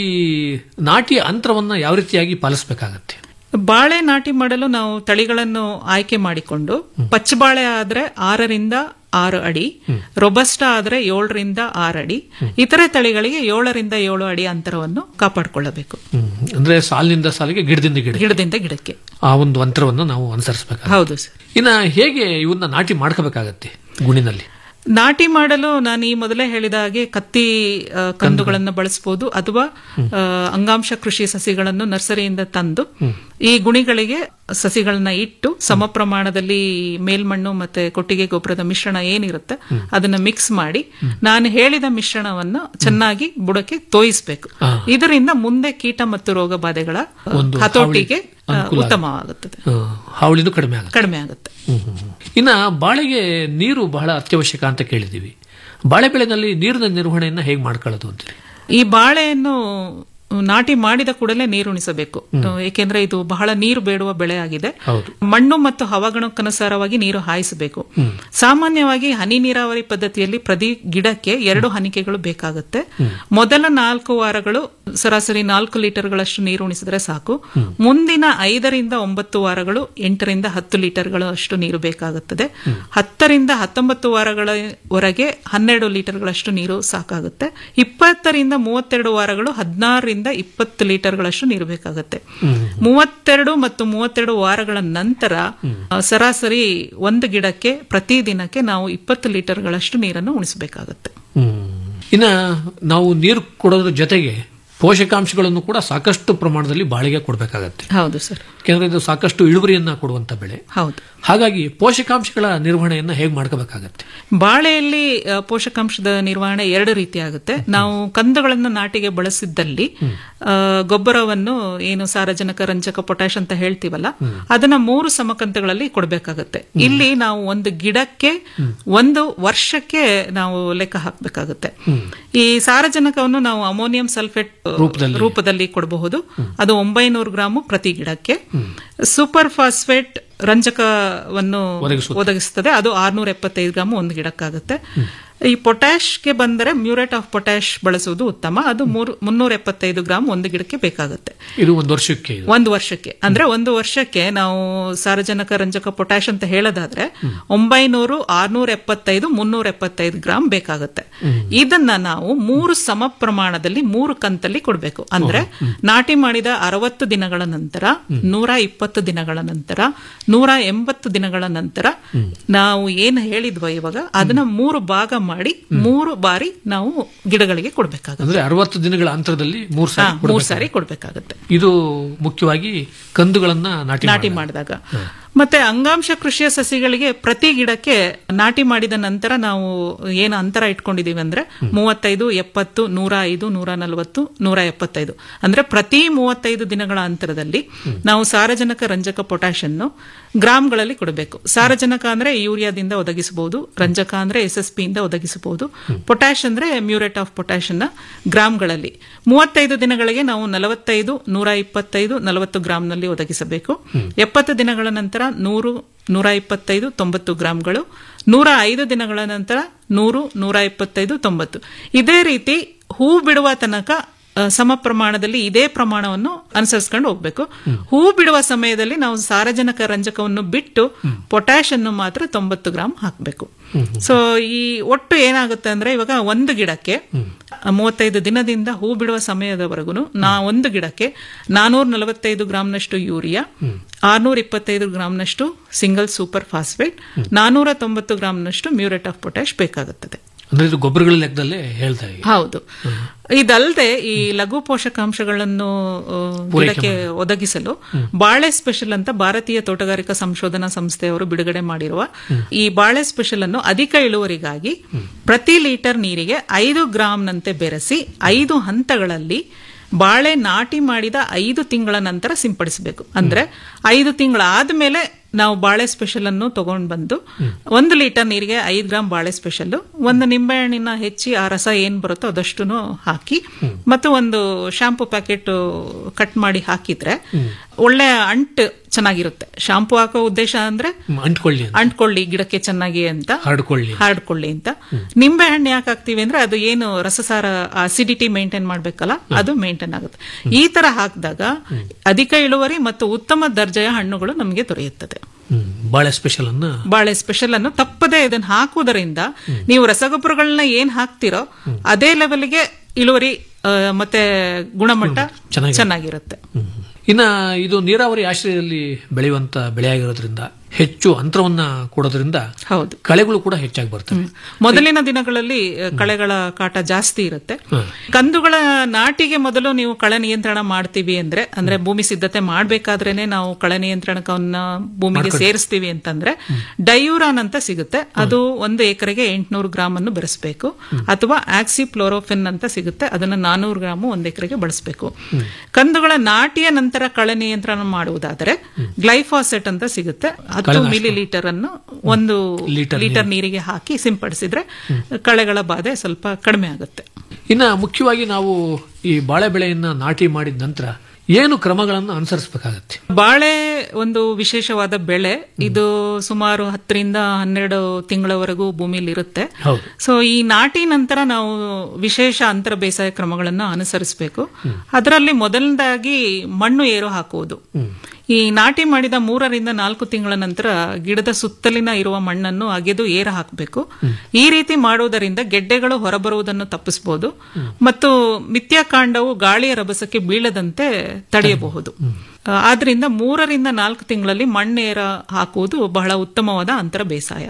ನಾಟಿ ಅಂತರವನ್ನ ಯಾವ ರೀತಿಯಾಗಿ ಪಾಲಿಸಬೇಕಾಗತ್ತೆ ಬಾಳೆ ನಾಟಿ ಮಾಡಲು ನಾವು ತಳಿಗಳನ್ನು ಆಯ್ಕೆ ಮಾಡಿಕೊಂಡು ಪಚ್ಚಬಾಳೆ ಆದ್ರೆ ಆರರಿಂದ ಆರು ಅಡಿ ರೊಬಸ್ಟಾ ಆದ್ರೆ ಏಳರಿಂದ ಆರು ಅಡಿ ಇತರೆ ತಳಿಗಳಿಗೆ ಏಳರಿಂದ ಏಳು ಅಡಿ ಅಂತರವನ್ನು ಕಾಪಾಡಿಕೊಳ್ಳಬೇಕು ಅಂದ್ರೆ ಸಾಲಿನಿಂದ ಸಾಲಿಗೆ ಗಿಡದಿಂದ ಗಿಡ ಗಿಡದಿಂದ ಗಿಡಕ್ಕೆ ಆ ಒಂದು ಅಂತರವನ್ನು ನಾವು ಅನುಸರಿಸಬೇಕು ಹೌದು ಸರ್ ಇನ್ನ ಹೇಗೆ ಇವನ್ನ ನಾಟಿ ಮಾಡ್ಕೋಬೇಕಾಗತ್ತೆ ಗುಣಿನಲ್ಲಿ ನಾಟಿ ಮಾಡಲು ನಾನು ಈ ಮೊದಲೇ ಹೇಳಿದ ಹಾಗೆ ಕತ್ತಿ ಆ, ಕಂದುಗಳನ್ನು ಬಳಸಬಹುದು ಅಥವಾ ಆ, ಅಂಗಾಂಶ ಕೃಷಿ ಸಸಿಗಳನ್ನು ನರ್ಸರಿಯಿಂದ ತಂದು ಈ ಗುಣಿಗಳಿಗೆ ಸಸಿಗಳನ್ನ ಇಟ್ಟು ಸಮ ಪ್ರಮಾಣದಲ್ಲಿ ಮೇಲ್ಮಣ್ಣು ಮತ್ತೆ ಕೊಟ್ಟಿಗೆ ಗೊಬ್ಬರದ ಮಿಶ್ರಣ ಏನಿರುತ್ತೆ ಅದನ್ನ ಮಿಕ್ಸ್ ಮಾಡಿ ನಾನು ಹೇಳಿದ ಮಿಶ್ರಣವನ್ನು ಚೆನ್ನಾಗಿ ಬುಡಕ್ಕೆ ತೋಯಿಸಬೇಕು ಇದರಿಂದ ಮುಂದೆ ಕೀಟ ಮತ್ತು ರೋಗ ಬಾಧೆಗಳ ಒಂದು ಹತೋಟಿಗೆ ಆ, ಅನುಕೂಲ ಆಗುತ್ತೆ. ಉತ್ತಮವಾಗುತ್ತದೆ ಆ, ಹಾವಳಿನೂ ಕಡಿಮೆ ಆಗುತ್ತೆ ಕಡಿಮೆ ಆಗುತ್ತೆ ಹ್ಮ್, ಹ್ಮ್, ಹ್ಮ್. ಇನ್ನ ಬಾಳೆಗೆ ನೀರು ಬಹಳ ಅತ್ಯವಶ್ಯಕ ಅಂತ ಕೇಳಿದೀವಿ ಬಾಳೆ ಬೆಳೆನಲ್ಲಿ ನೀರಿನ ನಿರ್ವಹಣೆಯನ್ನ ಹೇಗೆ ಮಾಡ್ಕೊಳ್ಳೋದು ಅಂತೀರಿ ಈ ಬಾಳೆಯನ್ನು ನಾಟಿ ಮಾಡಿದ ಕೂಡಲೇ ನೀರುಣಿಸಬೇಕು ಏಕೆಂದ್ರೆ ಇದು ಬಹಳ ನೀರು ಬೇಡುವ ಬೆಳೆ ಆಗಿದೆ ಹೌದು ಮಣ್ಣು ಮತ್ತು ಹವಾಗುಣಕ್ಕನುಸಾರವಾಗಿ ನೀರು ಹಾಯಿಸಬೇಕು ಸಾಮಾನ್ಯವಾಗಿ ಹನಿ ನೀರಾವರಿ ಪದ್ಧತಿಯಲ್ಲಿ ಪ್ರತಿ ಗಿಡಕ್ಕೆ ಎರಡು ಹನಿಕೆಗಳು ಬೇಕಾಗುತ್ತೆ ಮೊದಲ ನಾಲ್ಕು ವಾರಗಳು ಸರಾಸರಿ ನಾಲ್ಕು ಲೀಟರ್ಗಳಷ್ಟು ನೀರು ಉಣಿಸಿದ್ರೆ ಸಾಕು ಮುಂದಿನ ಐದರಿಂದ ಒಂಬತ್ತು ವಾರಗಳು ಎಂಟರಿಂದ ಹತ್ತು ಲೀಟರ್ಗಳಷ್ಟು ನೀರು ಬೇಕಾಗುತ್ತದೆ ಹತ್ತರಿಂದ ಹತ್ತೊಂಬತ್ತು ವಾರಗಳವರೆಗೆ ಹನ್ನೆರಡು ಲೀಟರ್ಗಳಷ್ಟು ನೀರು ಸಾಕಾಗುತ್ತೆ ಇಪ್ಪತ್ತರಿಂದ ಮೂವತ್ತೆರಡು ವಾರಗಳು ಹದಿನಾರರಿಂದ ಇಪ್ಪತ್ತು ಲೀಟರ್ಗಳಷ್ಟು ನೀರು ಬೇಕಾಗುತ್ತೆ ಮೂವತ್ತೆರಡು ಮತ್ತು ಮೂವತ್ತೆರಡು ವಾರಗಳ ನಂತರ ಆ, ಸರಾಸರಿ ಒಂದು ಗಿಡಕ್ಕೆ ಪ್ರತಿ ದಿನಕ್ಕೆ ನಾವು ಇಪ್ಪತ್ತು ಲೀಟರ್ಗಳಷ್ಟು ನೀರನ್ನು ಉಣಿಸಬೇಕಾಗುತ್ತೆ ಇನ್ನ ನಾವು ನೀರು ಕೊಡೋದ್ರ ಜೊತೆಗೆ ಪೋಷಕಾಂಶಗಳನ್ನು ಕೂಡ ಸಾಕಷ್ಟು ಪ್ರಮಾಣದಲ್ಲಿ ಬಾಳಿಗೆ ಕೊಡಬೇಕಾಗತ್ತೆ ಹೌದು ಸರ್ ಯಾಕೆಂದ್ರೆ ಇದು ಸಾಕಷ್ಟು ಇಳುವರಿಯನ್ನ ಕೊಡುವಂತ ಬೆಳೆ ಹೌದು ಹಾಗಾಗಿ ಪೋಷಕಾಂಶಗಳ ನಿರ್ವಹಣೆಯನ್ನ ಹೇಗೆ ಮಾಡ್ಕೋಬೇಕಾಗತ್ತೆ ಬಾಳೆಯಲ್ಲಿ ಆ, ಪೋಷಕಾಂಶದ ನಿರ್ವಹಣೆ ಎರಡು ರೀತಿ ಆಗುತ್ತೆ ನಾವು ಕಂದುಗಳನ್ನು ನಾಟಿಗೆ ಬಳಸಿದ್ದಲ್ಲಿ ಆ, ಗೊಬ್ಬರವನ್ನು ಏನು ಸಾರಜನಕ ರಂಜಕ ಪೊಟ್ಯಾಶ್ ಅಂತ ಹೇಳ್ತೀವಲ್ಲ ಅದನ್ನ ಮೂರು ಸಮಕಂತಗಳಲ್ಲಿ ಕೊಡಬೇಕಾಗತ್ತೆ ಇಲ್ಲಿ ನಾವು ಒಂದು ಗಿಡಕ್ಕೆ ಒಂದು ವರ್ಷಕ್ಕೆ ನಾವು ಲೆಕ್ಕ ಹಾಕಬೇಕಾಗುತ್ತೆ ಈ ಸಾರಜನಕವನ್ನು ನಾವು ಅಮೋನಿಯಂ ಸಲ್ಫೇಟ್ ರೂಪದಲ್ಲಿ. ರೂಪದಲ್ಲಿ ಕೊಡಬಹುದು ಅದು ಒಂಬೈನೂರು ಗ್ರಾಮು ಪ್ರತಿ ಗಿಡಕ್ಕೆ ಸೂಪರ್ ಫಾಸ್ಫೇಟ್ ರಂಜಕವನ್ನು ಒದಗಿಸುತ್ತೆ. ಒದಗಿಸುತ್ತದೆ ಅದು ಆರ್ನೂರ ಎಪ್ಪತ್ತೈದು ಗ್ರಾಮ್ ಒಂದು ಗಿಡಕ್ಕಾಗುತ್ತೆ ಈ ಪೊಟ್ಯಾಶ್ಗೆ ಬಂದರೆ ಮ್ಯೂರೇಟ್ ಆಫ್ ಪೊಟ್ಯಾಶ್ ಬಳಸುವುದು ಉತ್ತಮ ಅದು ಮೂರು ಮುನ್ನೂರ ಎಪ್ಪತ್ತೈದು ಗ್ರಾಮ್ ಒಂದು ಗಿಡಕ್ಕೆ ಬೇಕಾಗುತ್ತೆ ಇದು ಒಂದು ವರ್ಷಕ್ಕೆ ಇದು ಒಂದು ವರ್ಷಕ್ಕೆ ಅಂದ್ರೆ ಒಂದು ವರ್ಷಕ್ಕೆ ನಾವು ಸಾರಜನಕ ರಂಜಕ ಪೊಟ್ಯಾಶ್ ಅಂತ ಹೇಳೋದಾದ್ರೆ ಒಂಬೈನೂರು ಆರ್ನೂರ ಎಪ್ಪತ್ತೈದು ಮುನ್ನೂರ ಎಪ್ಪತ್ತೈದು ಗ್ರಾಮ್ ಬೇಕಾಗುತ್ತೆ ಇದನ್ನ ನಾವು ಮೂರು ಸಮ ಪ್ರಮಾಣದಲ್ಲಿ ಮೂರು ಕಂತಲ್ಲಿ ಕೊಡಬೇಕು ಅಂದ್ರೆ ನಾಟಿ ಮಾಡಿದ ಅರವತ್ತು ದಿನಗಳ ನಂತರ ನೂರ ಇಪ್ಪತ್ತು ದಿನಗಳ ನಂತರ ನೂರ ಎಂಬತ್ತು ದಿನಗಳ ನಂತರ ನಾವು ಏನು ಹೇಳಿದ್ವೋ ಇವಾಗ ಅದನ್ನ ಮೂರು ಭಾಗ ಮಾಡಿ ಮೂರು ಬಾರಿ ನಾವು ಗಿಡಗಳಿಗೆ ಕೊಡ್ಬೇಕಾಗುತ್ತೆ ಅಂದ್ರೆ ಅರವತ್ತು ದಿನಗಳ ಅಂತರದಲ್ಲಿ ಮೂರು ಹಾ, ಸಾರಿ ಮೂರು ಕೊಡ್ಬೇಕು. ಸಾರಿ ಕೊಡ್ಬೇಕಾಗುತ್ತೆ ಇದು ಮುಖ್ಯವಾಗಿ ಕಂದುಗಳನ್ನ ನಾಟಿ ನಾಟಿ ಮಾಡಿದಾಗ ಮತ್ತೆ ಅಂಗಾಂಶ ಕೃಷಿಯ ಸಸಿಗಳಿಗೆ ಪ್ರತಿ ಗಿಡಕ್ಕೆ ನಾಟಿ ಮಾಡಿದ ನಂತರ ನಾವು ಏನು ಅಂತರ ಇಟ್ಕೊಂಡಿದೀವಿ ಅಂದ್ರೆ ಮೂವತ್ತೈದು ಎಪ್ಪತ್ತು ನೂರ ಐದು ನೂರ ನಲವತ್ತು ನೂರ ಎಪ್ಪತ್ತೈದು ಅಂದ್ರೆ ಪ್ರತಿ ಮೂವತ್ತೈದು ದಿನಗಳ ಅಂತರದಲ್ಲಿ ನಾವು ಸಾರಜನಕ ರಂಜಕ ಪೊಟ್ಯಾಶ್ ಅನ್ನು ಗ್ರಾಮ್ಗಳಲ್ಲಿ ಕೊಡಬೇಕು ಸಾರಜನಕ ಅಂದ್ರೆ ಯೂರಿಯಾದಿಂದ ಒದಗಿಸಬಹುದು ರಂಜಕ ಅಂದ್ರೆ ಎಸ್ ಎಸ್ ಪಿ ಇಂದ ಒದಗಿಸಬಹುದು ಪೊಟ್ಯಾಶ್ ಅಂದ್ರೆ ಮ್ಯೂರೇಟ್ ಆಫ್ ಪೊಟ್ಯಾಶ್ ಅನ್ನ ಗ್ರಾಮ್ಗಳಲ್ಲಿ ಮೂವತ್ತೈದು ದಿನಗಳಿಗೆ ನಾವು ನಲವತ್ತೈದು ನೂರ ಇಪ್ಪತ್ತೈದು ನಲವತ್ತು ಗ್ರಾಂನಲ್ಲಿ ಒದಗಿಸಬೇಕು ಎಪ್ಪತ್ತು ದಿನಗಳ ನಂತರ ನೂರು ನೂರ ಇಪ್ಪತ್ತೈದು ತೊಂಬತ್ತು ಗ್ರಾಂಗಳು ನೂರ ಐದು ದಿನಗಳ ನಂತರ ನೂರು ನೂರ ಇಪ್ಪತ್ತೈದು ತೊಂಬತ್ತು ಇದೇ ರೀತಿ ಹೂ ಬಿಡುವ ತನಕ ಆ, ಸಮ ಪ್ರಮಾಣದಲ್ಲಿ ಇದೇ ಪ್ರಮಾಣವನ್ನು ಅನುಸರಿಸ್ಕೊಂಡು ಹೋಗ್ಬೇಕು ಹೂ ಬಿಡುವ ಸಮಯದಲ್ಲಿ ನಾವು ಸಾರಜನಕ ರಂಜಕವನ್ನು ಬಿಟ್ಟು ಪೊಟ್ಯಾಶ್ ಅನ್ನು ಮಾತ್ರ ತೊಂಬತ್ತು ಗ್ರಾಂ ಹಾಕಬೇಕು ಸೊ ಈ ಒಟ್ಟು ಏನಾಗುತ್ತೆ ಅಂದ್ರೆ ಇವಾಗ ಒಂದು ಗಿಡಕ್ಕೆ ಮೂವತ್ತೈದು ದಿನದಿಂದ ಹೂ ಬಿಡುವ ಸಮಯದವರೆಗೂ ನಾ ಒಂದು ಗಿಡಕ್ಕೆ ನಾನೂರ ನಲವತ್ತೈದು ಗ್ರಾಂನಷ್ಟು ಯೂರಿಯಾ ಆರ್ನೂರ ಇಪ್ಪತ್ತೈದು ಗ್ರಾಂನಷ್ಟು ಸಿಂಗಲ್ ಸೂಪರ್ ಫಾಸ್ಫೇಟ್ ನಾನೂರ ತೊಂಬತ್ತು ಗ್ರಾಂನಷ್ಟು ಮ್ಯೂರೇಟ್ ಆಫ್ ಪೊಟ್ಯಾಶ್ ಬೇಕಾಗುತ್ತದೆ ಅಂದ್ರೆ ಇದು ಗೊಬ್ಬರಗಳ ಲೆಕ್ಕದಲ್ಲೇ ಹೇಳ್ತಾ ಇದ್ದೀವಿ ಹೌದು ಇದಲ್ಲದೆ ಈ ಲಘು ಪೋಷಕಾಂಶಗಳನ್ನು ಆ, ಗಿಡಕ್ಕೆ ಒದಗಿಸಲು ಬಾಳೆ ಸ್ಪೆಷಲ್ ಅಂತ ಭಾರತೀಯ ತೋಟಗಾರಿಕಾ ಸಂಶೋಧನಾ ಸಂಸ್ಥೆಯವರು ಬಿಡುಗಡೆ ಮಾಡಿರುವ ಈ ಬಾಳೆ ಸ್ಪೆಷಲ್ ಅನ್ನು ಅಧಿಕ ಇಳುವರಿಗಾಗಿ ಪ್ರತಿ ಲೀಟರ್ ನೀರಿಗೆ ಐದು ಗ್ರಾಂನಂತೆ ಬೆರೆಸಿ ಐದು ಹಂತಗಳಲ್ಲಿ ಬಾಳೆ ನಾಟಿ ಮಾಡಿದ ಐದು ತಿಂಗಳ ನಂತರ ಸಿಂಪಡಿಸಬೇಕು ಅಂದ್ರೆ ಐದು ತಿಂಗಳಾದ ಮೇಲೆ ನಾವು ಬಾಳೆ ಸ್ಪೆಷಲ್ ಅನ್ನು ತಗೊಂಡು ಬಂದು ಒಂದು ಲೀಟರ್ ನೀರಿಗೆ ಐದು ಗ್ರಾಮ್ ಬಾಳೆ ಸ್ಪೆಷಲ್ ಒಂದು ನಿಂಬೆಹಣ್ಣಿನ ಹೆಚ್ಚಿ ಆ ರಸ ಏನ್ ಬರುತ್ತೋ ಅದಷ್ಟು ಹಾಕಿ ಮತ್ತು ಒಂದು ಶಾಂಪೂ ಪ್ಯಾಕೆಟ್ ಕಟ್ ಮಾಡಿ ಹಾಕಿದ್ರೆ ಒಳ್ಳೆ ಅಂಟ್ ಚೆನ್ನಾಗಿರುತ್ತೆ ಶಾಂಪೂ ಹಾಕೋ ಉದ್ದೇಶ ಅಂದ್ರೆ ಹ್ಮ್, ಅಂಟ್ಕೊಳ್ಳಿ ಅಂತ. ಅಂಟ್ಕೊಳ್ಳಿ ಗಿಡಕ್ಕೆ ಚೆನ್ನಾಗಿ ಅಂತ ಹರಡ್ಕೊಳ್ಳಿ ಹರಡ್ಕೊಳ್ಳಿ ಅಂತ ನಿಂಬೆ ಹಣ್ಣು ಯಾಕೆ ಹಾಕ್ತಿವಿ ಅಂದ್ರೆ ಅದು ಏನು ರಸಸಾರ ಅಸಿಡಿಟಿ ಮೇಂಟೈನ್ ಮಾಡ್ಬೇಕಲ್ಲ ಅದು ಮೇಂಟೈನ್ ಆಗುತ್ತೆ ಈ ತರ ಹಾಕಿದಾಗ ಅಧಿಕ ಇಳುವರಿ ಮತ್ತು ಉತ್ತಮ ದರ್ಜೆಯ ಹಣ್ಣುಗಳು ನಮಗೆ ದೊರೆಯುತ್ತದೆ ಹ್ಮ್, ಬಾಳೆ ಸ್ಪೆಷಲ್ ಅನ್ನ ಬಾಳೆ ಸ್ಪೆಷಲ್ ಅನ್ನು ತಪ್ಪದೆ ಇದನ್ನ ಹಾಕುವುದರಿಂದ ನೀವು ರಸಗೊಬ್ಬರಗಳನ್ನ ಏನ್ ಹಾಕ್ತಿರೋ ಅದೇ ಲೆವೆಲ್ಗೆ ಇಳುವರಿ ಆ, ಮತ್ತೆ ಗುಣಮಟ್ಟ ಚೆನ್ನಾಗಿ- ಚೆನ್ನಾಗಿರುತ್ತೆ ಇನ್ನ ಇದು ನೀರಾವರಿ ಆಶ್ರಯದಲ್ಲಿ ಬೆಳೆಯುವಂತ ಬೆಳೆಯಾಗಿರೋದ್ರಿಂದ ಹೆಚ್ಚು ಅಂತರವನ್ನ ಕೊಡೋದ್ರಿಂದ ಹೌದು ಕಳೆಗಳು ಕೂಡ ಹೆಚ್ಚಾಗಿ ಬರ್ತವೆ ಮೊದಲಿನ ದಿನಗಳಲ್ಲಿ ಆ, ಕಳೆಗಳ ಕಾಟ ಜಾಸ್ತಿ ಇರುತ್ತೆ ಕಂದುಗಳ ನಾಟಿಗೆ ಮೊದಲು ನೀವು ಕಳೆ ನಿಯಂತ್ರಣ ಮಾಡ್ತೀವಿ ಅಂದ್ರೆ ಅಂದ್ರೆ ಭೂಮಿ ಸಿದ್ಧತೆ ಮಾಡ್ಬೇಕಾದ್ರೇನೆ ನಾವು ಕಳೆ ನಿಯಂತ್ರಣಕವನ್ನ ಭೂಮಿಗೆ ಮಾಡ್ಕೊಳ್ಳಿ. ಸೇರಿಸ್ತೀವಿ ಅಂತಂದ್ರೆ ಡಯೂರಾನ್ ಅಂತ ಸಿಗುತ್ತೆ ಅದು ಒಂದು ಎಕರೆಗೆ ಎಂಟುನೂರು ಗ್ರಾಮ್ ಅನ್ನು ಬೆರೆಸಬೇಕು ಅಥವಾ ಆಕ್ಸಿಪ್ಲೋರೋಫಿನ್ ಅಂತ ಸಿಗುತ್ತೆ ಅದನ್ನ ನಾನೂರು ಗ್ರಾಮು ಒಂದು ಎಕರೆಗೆ ಬಳಸಬೇಕು ಕಂದುಗಳ ನಾಟಿಯ ನಂತರ ಕಳೆ ನಿಯಂತ್ರಣ ಮಾಡುವುದಾದರೆ ಗ್ಲೈಫಾಸೆಟ್ ಅಂತ ಸಿಗುತ್ತೆ ಹತ್ತು ಕಳೆನಾಶಕ. ಮಿಲಿ ಲೀಟರ್ ಅನ್ನು ಒಂದು ಲೀಟರ್ ಲೀಟರ್ ನೀರಿಗೆ ಹಾಕಿ ಸಿಂಪಡಿಸಿದ್ರೆ ಕಳೆಗಳ ಬಾಧೆ ಸ್ವಲ್ಪ ಕಡಿಮೆ ಆಗುತ್ತೆ ಇನ್ನ ಮುಖ್ಯವಾಗಿ ನಾವು ಈ ಬಾಳೆ ಬೆಳೆಯನ್ನ ನಾಟಿ ಮಾಡಿದ ನಂತರ ಏನು ಕ್ರಮಗಳನ್ನು ಅನುಸರಿಸಬೇಕಾಗತ್ತೆ ಬಾಳೆ ಒಂದು ವಿಶೇಷವಾದ ಬೆಳೆ ಇದು ಸುಮಾರು ಹತ್ತರಿಂದ ಹನ್ನೆರಡು ತಿಂಗಳವರೆಗೂ ಭೂಮಿಲಿ ಇರುತ್ತೆ ಹೌದು ಸೊ ಈ ನಾಟಿ ನಂತರ ನಾವು ವಿಶೇಷ ಅಂತರ ಬೇಸಾಯ ಕ್ರಮಗಳನ್ನು ಅನುಸರಿಸಬೇಕು ಅದರಲ್ಲಿ ಮೊದಲನೇದಾಗಿ ಮಣ್ಣು ಏರು ಹಾಕುವುದು ಈ ನಾಟಿ ಮಾಡಿದ ಮೂರರಿಂದ ನಾಲ್ಕು ತಿಂಗಳ ನಂತರ ಗಿಡದ ಸುತ್ತಲಿನ ಇರುವ ಮಣ್ಣನ್ನು ಅಗೆದು ಏರ ಹಾಕಬೇಕು ಈ ರೀತಿ ಮಾಡುವುದರಿಂದ ಗೆಡ್ಡೆಗಳು ಹೊರಬರುವುದನ್ನು ತಪ್ಪಿಸಬಹುದು ಮತ್ತು ಮಿಥ್ಯಾಕಾಂಡವು ಗಾಳಿಯ ರಭಸಕ್ಕೆ ಬೀಳದಂತೆ ತಡೆಯಬಹುದು ಆ, ಆದ್ರಿಂದ ಮೂರರಿಂದ ನಾಲ್ಕು ತಿಂಗಳಲ್ಲಿ ಮಣ್ಣೇರ ಹಾಕುವುದು ಬಹಳ ಉತ್ತಮವಾದ ಅಂತರ ಬೇಸಾಯ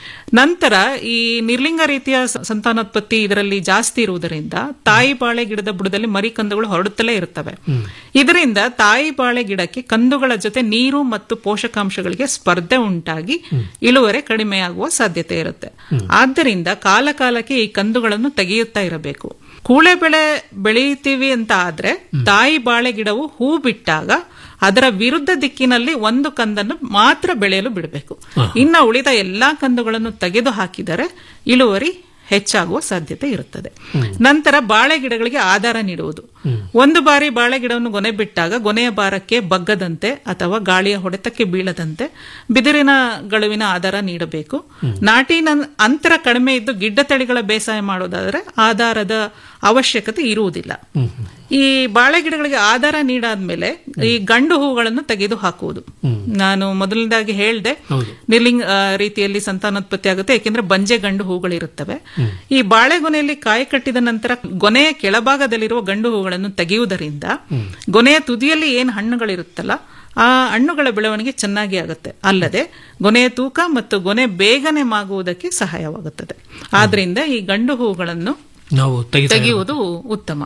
ನಂತರ ಈ ನಿರ್ಲಿಂಗ ರೀತಿಯ ಸ- ಸಂತಾನೋತ್ಪತ್ತಿ ಇದರಲ್ಲಿ ಜಾಸ್ತಿ ಇರುವುದರಿಂದ ತಾಯಿ ಬಾಳೆ ಗಿಡದ ಬುಡದಲ್ಲಿ ಮರಿ ಕಂದುಗಳು ಹೊರಡುತ್ತಲೇ ಇರುತ್ತವೆ ಇದರಿಂದ ತಾಯಿ ಬಾಳೆ ಗಿಡಕ್ಕೆ ಕಂದುಗಳ ಜೊತೆ ನೀರು ಮತ್ತು ಪೋಷಕಾಂಶಗಳಿಗೆ ಸ್ಪರ್ಧೆ ಉಂಟಾಗಿ ಇಳುವರಿ ಕಡಿಮೆಯಾಗುವ ಸಾಧ್ಯತೆ ಇರುತ್ತೆ ಆದ್ದರಿಂದ ಕಾಲ ಕಾಲಕ್ಕೆ ಈ ಕಂದುಗಳನ್ನು ತೆಗೆಯುತ್ತಾ ಇರಬೇಕು ಕೂಳೆ ಬೆಳೆ ಬೆಳೆಯುತ್ತೀವಿ ಅಂತ ಆದ್ರೆ ತಾಯಿ ಬಾಳೆ ಗಿಡವು ಹೂ ಬಿಟ್ಟಾಗ ಅದರ ವಿರುದ್ಧ ದಿಕ್ಕಿನಲ್ಲಿ ಒಂದು ಕಂದನ್ನು ಮಾತ್ರ ಬೆಳೆಯಲು ಬಿಡಬೇಕು ಇನ್ನು ಉಳಿದ ಎಲ್ಲಾ ಕಂದುಗಳನ್ನು ತೆಗೆದು ಹಾಕಿದರೆ ಇಳುವರಿ ಹೆಚ್ಚಾಗುವ ಸಾಧ್ಯತೆ ಇರುತ್ತದೆ ನಂತರ ಬಾಳೆ ಗಿಡಗಳಿಗೆ ಆಧಾರ ನೀಡುವುದು ಒಂದು ಬಾರಿ ಬಾಳೆ ಗಿಡವನ್ನು ಗೊನೆ ಬಿಟ್ಟಾಗ ಗೊನೆಯ ಭಾರಕ್ಕೆ ಬಗ್ಗದಂತೆ ಅಥವಾ ಗಾಳಿಯ ಹೊಡೆತಕ್ಕೆ ಬೀಳದಂತೆ ಬಿದಿರಿನ ಗಳುವಿನ ಆಧಾರ ನೀಡಬೇಕು ನಾಟಿನ ಅಂತರ ಕಡಿಮೆ ಇದ್ದು ಗಿಡ್ಡ ತಳಿಗಳ ಬೇಸಾಯ ಮಾಡೋದಾದ್ರೆ ಆಧಾರದ ಅವಶ್ಯಕತೆ ಇರುವುದಿಲ್ಲ ಈ ಬಾಳೆ ಗಿಡಗಳಿಗೆ ಆಧಾರ ನೀಡಾದ್ಮೇಲೆ ಈ ಗಂಡು ಹೂಗಳನ್ನು ತೆಗೆದು ಹಾಕುವುದು ನಾನು ಮೊದಲನೇದಾಗಿ ಹೇಳ್ದೆ ನಿರ್ಲಿಂಗ ಆ, ರೀತಿಯಲ್ಲಿ ಸಂತಾನೋತ್ಪತ್ತಿ ಆಗುತ್ತೆ ಏಕೆಂದ್ರೆ ಬಂಜೆ ಗಂಡು ಹೂಗಳಿರುತ್ತವೆ ಈ ಬಾಳೆಗೊನೆಯಲ್ಲಿ ಕಾಯಿ ಕಟ್ಟಿದ ನಂತರ ಗೊನೆಯ ಕೆಳಭಾಗದಲ್ಲಿರುವ ಗಂಡು ಹೂಗಳನ್ನು ತೆಗೆಯುವುದರಿಂದ ಗೊನೆಯ ತುದಿಯಲ್ಲಿ ಏನು ಹಣ್ಣುಗಳಿರುತ್ತಲ್ಲ ಆ ಹಣ್ಣುಗಳ ಬೆಳವಣಿಗೆ ಚೆನ್ನಾಗಿ ಆಗುತ್ತೆ ಅಲ್ಲದೆ ಗೊನೆಯ ತೂಕ ಮತ್ತು ಗೊನೆ ಬೇಗನೆ ಮಾಗುವುದಕ್ಕೆ ಸಹಾಯವಾಗುತ್ತದೆ ಆದ್ರಿಂದ ಈ ಗಂಡು ಹೂಗಳನ್ನು ನಾವು ತೆಗಿತಾ ತೆಗೆಯುವುದು ಉತ್ತಮ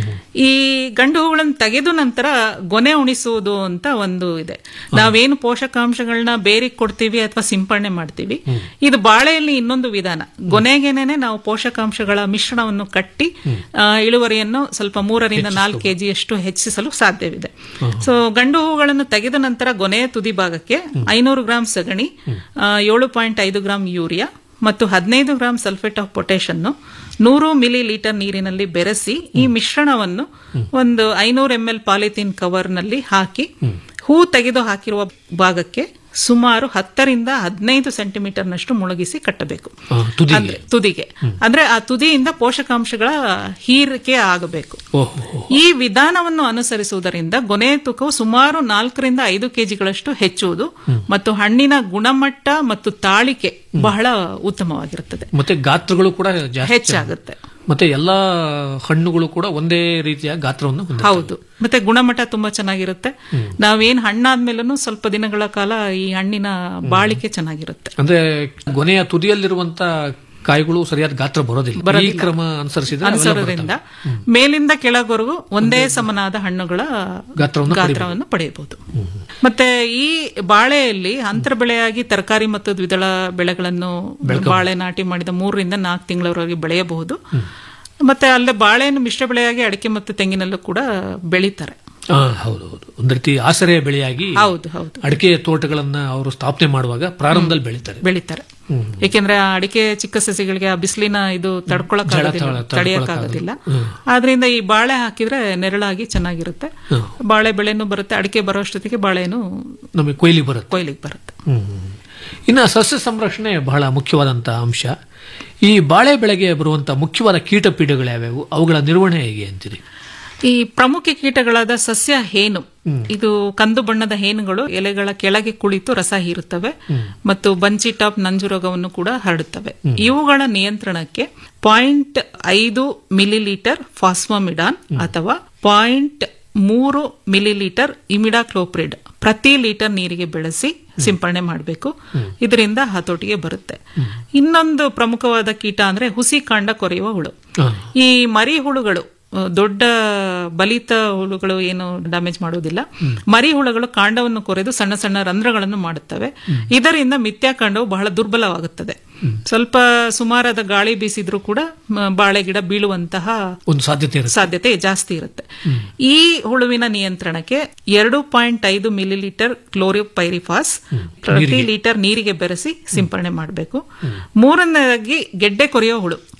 ಈ ಗಂಡು ಹೂಗಳನ್ನು ತೆಗೆದು ನಂತರ ಗೊನೆ ಉಣಿಸುವುದು ಅಂತ ಒಂದು ಇದೆ ನಾವೇನು ಪೋಷಕಾಂಶಗಳನ್ನ ಬೇರಿಗೆ ಕೊಡ್ತೀವಿ ಅಥವಾ ಸಿಂಪಡಣೆ ಮಾಡ್ತೀವಿ ಇದು ಬಾಳೆಯಲ್ಲಿ ಇನ್ನೊಂದು ವಿಧಾನ ಗೊನೆಗೆನೆ ನಾವು ಪೋಷಕಾಂಶಗಳ ಮಿಶ್ರಣವನ್ನು ಕಟ್ಟಿ ಆ, ಇಳುವರಿಯನ್ನು ಸ್ವಲ್ಪ ಮೂರರಿಂದ ನಾಲ್ಕು ಕೆಜಿಯಷ್ಟು ಹೆಚ್ಚಿಸಲು ಸಾಧ್ಯವಿದೆ ಸೊ ಗಂಡು ಹೂಗಳನ್ನು ತೆಗೆದ ನಂತರ ಗೊನೆಯ ತುದಿ ಭಾಗಕ್ಕೆ ಐನೂರು ಗ್ರಾಂ ಸಗಣಿ ಆ, ಏಳು ಪಾಯಿಂಟ್ ಐದು ಗ್ರಾಂ ಯೂರಿಯಾ ಮತ್ತು ಹದಿನೈದು ಗ್ರಾಂ ಸಲ್ಫೇಟ್ ಆಫ್ ಪೊಟ್ಯಾಶ್ ಅನ್ನು ನೂರು ಮಿಲಿ ಲೀಟರ್ ನೀರಿನಲ್ಲಿ ಬೆರೆಸಿ ಈ ಮಿಶ್ರಣವನ್ನು ಒಂದು ಐನೂರು ಎಂ ಎಲ್ ಪಾಲಿಥೀನ್ ಕವರ್ನಲ್ಲಿ ಹಾಕಿ ಹೂ ತೆಗೆದು ಹಾಕಿರುವ ಭಾಗಕ್ಕೆ ಸುಮಾರು ಹತ್ತರಿಂದ ಹದಿನೈದು ಸೆಂಟಿಮೀಟರ್ನಷ್ಟು ಮುಳುಗಿಸಿ ಕಟ್ಟಬೇಕು ಆ, ತುದಿಗೆ. ಅಂದ್ರೆ ತುದಿಗೆ ಅಂದ್ರೆ ಆ ತುದಿಯಿಂದ ಪೋಷಕಾಂಶಗಳ ಹೀರಿಕೆ ಆಗಬೇಕು ಓಹೋ ಈ ವಿಧಾನವನ್ನು ಅನುಸರಿಸುವುದರಿಂದ ಗೊನೆಯ ತೂಕವು ಸುಮಾರು ನಾಲ್ಕರಿಂದ ಐದು ಕೆಜಿಗಳಷ್ಟು ಹೆಚ್ಚುವುದು ಮತ್ತು ಹಣ್ಣಿನ ಗುಣಮಟ್ಟ ಮತ್ತು ತಾಳಿಕೆ ಬಹಳ ಉತ್ತಮವಾಗಿರುತ್ತದೆ ಮತ್ತೆ ಗಾತ್ರಗಳು ಕೂಡ ಜಾಸ್ತಿ ಹೆಚ್ಚಾಗುತ್ತೆ ಮತ್ತೆ ಎಲ್ಲಾ ಹಣ್ಣುಗಳು ಕೂಡ ಒಂದೇ ರೀತಿಯ ಗಾತ್ರವನ್ನು ಹೊಂದಿರ್ತವೆ. ಹೌದು ಮತ್ತೆ ಗುಣಮಟ್ಟ ತುಂಬಾ ಚೆನ್ನಾಗಿರುತ್ತೆ ನಾವೇನ್ ಹಣ್ಣಾದ್ಮೇಲೂ ಸ್ವಲ್ಪ ದಿನಗಳ ಕಾಲ ಈ ಹಣ್ಣಿನ ಬಾಳಿಕೆ ಚೆನ್ನಾಗಿರುತ್ತೆ ಅಂದ್ರೆ ಗೊನೆಯ ತುದಿಯಲ್ಲಿರುವಂತ ಕಾಯಿಗಳು ಸರಿಯಾದ ಗಾತ್ರ ಬರೋದಿಲ್ಲ ಈ ಬರೋದಿಲ್ಲ. ಕ್ರಮ ಅನುಸರಿಸಿದ್ರೆ ಅವೆಲ್ಲ ಅನುಸರದಿಂದ ಮೇಲಿಂದ ಕೆಳಗವರೆಗೂ ಒಂದೇ ಸಮನಾದ ಹಣ್ಣುಗಳ ಗಾತ್ರವನ್ನು ಗಾತ್ರವನ್ನು ಪಡೆಯಬಹುದು ಮತ್ತೆ ಈ ಬಾಳೆಯಲ್ಲಿ ಅಂತರ ಬೆಳೆಯಾಗಿ ತರಕಾರಿ ಮತ್ತು ದ್ವಿದಳ ಬೆಳೆಗಳನ್ನು ಬಾಳೆ ನಾಟಿ ಮಾಡಿದ ಮೂರರಿಂದ ನಾಲ್ಕು ತಿಂಗಳವರೆಗೆ ಬೆಳೆಯಬಹುದು ಮತ್ತೆ ಅಲ್ಲೇ ಬಾಳೆಯನ್ನು ಮಿಶ್ರ ಬೆಳೆಯಾಗಿ ಅಡಿಕೆ ಮತ್ತು ತೆಂಗಿನಲ್ಲೂ ಕೂಡ ಬೆಳೀತಾರೆ ಹಾ ಹೌದು ಹೌದು ಒಂದ್ ರೀತಿ ಆಸರೆ ಬೆಳೆಯಾಗಿ ಹೌದು ಹೌದು ಅಡಿಕೆ ತೋಟಗಳನ್ನ ಅವರು ಸ್ಥಾಪನೆ ಮಾಡುವಾಗ ಪ್ರಾರಂಭದಲ್ಲಿ ಬೆಳೀತಾರೆ ಬೆಳೀತಾರೆ ಏಕೆಂದ್ರೆ ಆ ಅಡಿಕೆ ಚಿಕ್ಕ ಸಸಿಗಳಿಗೆ ಆ ಬಿಸಿಲಿನ ಇದು ತಡ್ಕೊಳಕ್ಕಾಗೋದಿಲ್ಲ ಜಳ ತಡ- ತಡೆಯಕ್ಕಾಗೋದಿಲ್ಲ ಹ್ಮ್. ಆದ್ರಿಂದ ಈ ಬಾಳೆ ಹಾಕಿದ್ರೆ ನೆರಳಾಗಿ ಚೆನ್ನಾಗಿರುತ್ತೆ ಬಾಳೆ ಬೆಳೆನೂ ಬರುತ್ತೆ ಅಡಿಕೆ ಬರೋಷ್ಟೊತ್ತಿಗೆ ಬಾಳೆನು ನಮಗೆ ಕೊಯ್ಲಿ ಬರುತ್ತೆ ಕೊಯ್ಲಿಗೆ ಬರುತ್ತೆ ಇನ್ನು ಸಸ್ಯ ಸಂರಕ್ಷಣೆ ಬಹಳ ಮುಖ್ಯವಾದಂತ ಅಂಶ ಈ ಬಾಳೆ ಬೆಳೆಗೆ ಬರುವಂತ ಮುಖ್ಯವಾದ ಕೀಟ ಪೀಡೆಗಳು ಯಾವ್ಯಾವು ಅವುಗಳ ನಿರ್ವಹಣೆ ಹೇಗೆ ಅಂತೀರಿ ಈ ಪ್ರಮುಖ ಕೀಟಗಳಾದ ಸಸ್ಯ ಹೇನು ಇದು ಕಂದು ಬಣ್ಣದ ಹೇನುಗಳು ಎಲೆಗಳ ಕೆಳಗೆ ಕುಳಿತು ರಸ ಹೀರುತ್ತವೆ ಮತ್ತು ಬಂಚಿ ಟಾಪ್ ನಂಜು ರೋಗವನ್ನು ಕೂಡ ಹರಡುತ್ತವೆ ಇವುಗಳ ನಿಯಂತ್ರಣಕ್ಕೆ ಪಾಯಿಂಟ್ ಐದು ಮಿಲಿಲೀಟರ್ ಫಾಸ್ಫಾಮಿಡಾನ್ ಅಥವಾ ಪಾಯಿಂಟ್ ಮೂರು ಮಿಲಿಲೀಟರ್ ಇಮಿಡಾಕ್ಲೋಪ್ರಿಡ್ ಪ್ರತಿ ಲೀಟರ್ ನೀರಿಗೆ ಬೆಳೆಸಿ ಸಿಂಪರಣೆ ಮಾಡಬೇಕು ಇದರಿಂದ ಹತೋಟಿಗೆ ಬರುತ್ತೆ ಇನ್ನೊಂದು ಪ್ರಮುಖವಾದ ಕೀಟ ಅಂದ್ರೆ ಹುಸಿ ಕಾಂಡ ಕೊರೆಯುವ ಹುಳು ಈ ಮರಿ ಹುಳುಗಳು ಅಹ್, ದೊಡ್ಡ ಬಲಿತ ಹುಳುಗಳು ಏನು ಡ್ಯಾಮೇಜ್ ಮಾಡುವುದಿಲ್ಲ ಮರಿ ಹುಳುಗಳು ಕಾಂಡವನ್ನು ಕೊರೆದು ಸಣ್ಣ ಸಣ್ಣ ರಂಧ್ರಗಳನ್ನು ಮಾಡುತ್ತವೆ ಇದರಿಂದ ಮಿಥ್ಯಾಕಾಂಡವು ಬಹಳ ದುರ್ಬಲವಾಗುತ್ತದೆ ಸ್ವಲ್ಪ ಸುಮಾರಾದ ಗಾಳಿ ಬೀಸಿದ್ರೂ ಕೂಡ ಮ, ಬಾಳೆ ಗಿಡ ಬೀಳುವಂತಹ ಒಂದು ಸಾಧ್ಯತೆ ಇರುತ್ತೆ ಸಾಧ್ಯತೆ ಜಾಸ್ತಿ ಇರುತ್ತೆ ಈ ಹುಳುವಿನ ನಿಯಂತ್ರಣಕ್ಕೆ ಎರಡು ಪಾಯಿಂಟ್ ಐದು ಮಿಲಿಲೀಟರ್ ಕ್ಲೋರಿಪೈರಿಫಾಸ್ ಪ್ರತಿ ಲೀಟರ್ ನೀರಿಗೆ ಬೆರೆಸಿ ಸಿಂಪರಣೆ ಮಾಡಬೇಕು ಮೂರನೇದಾಗಿ ಗೆಡ್ಡೆ ಕೊರೆಯೋ ಹುಳು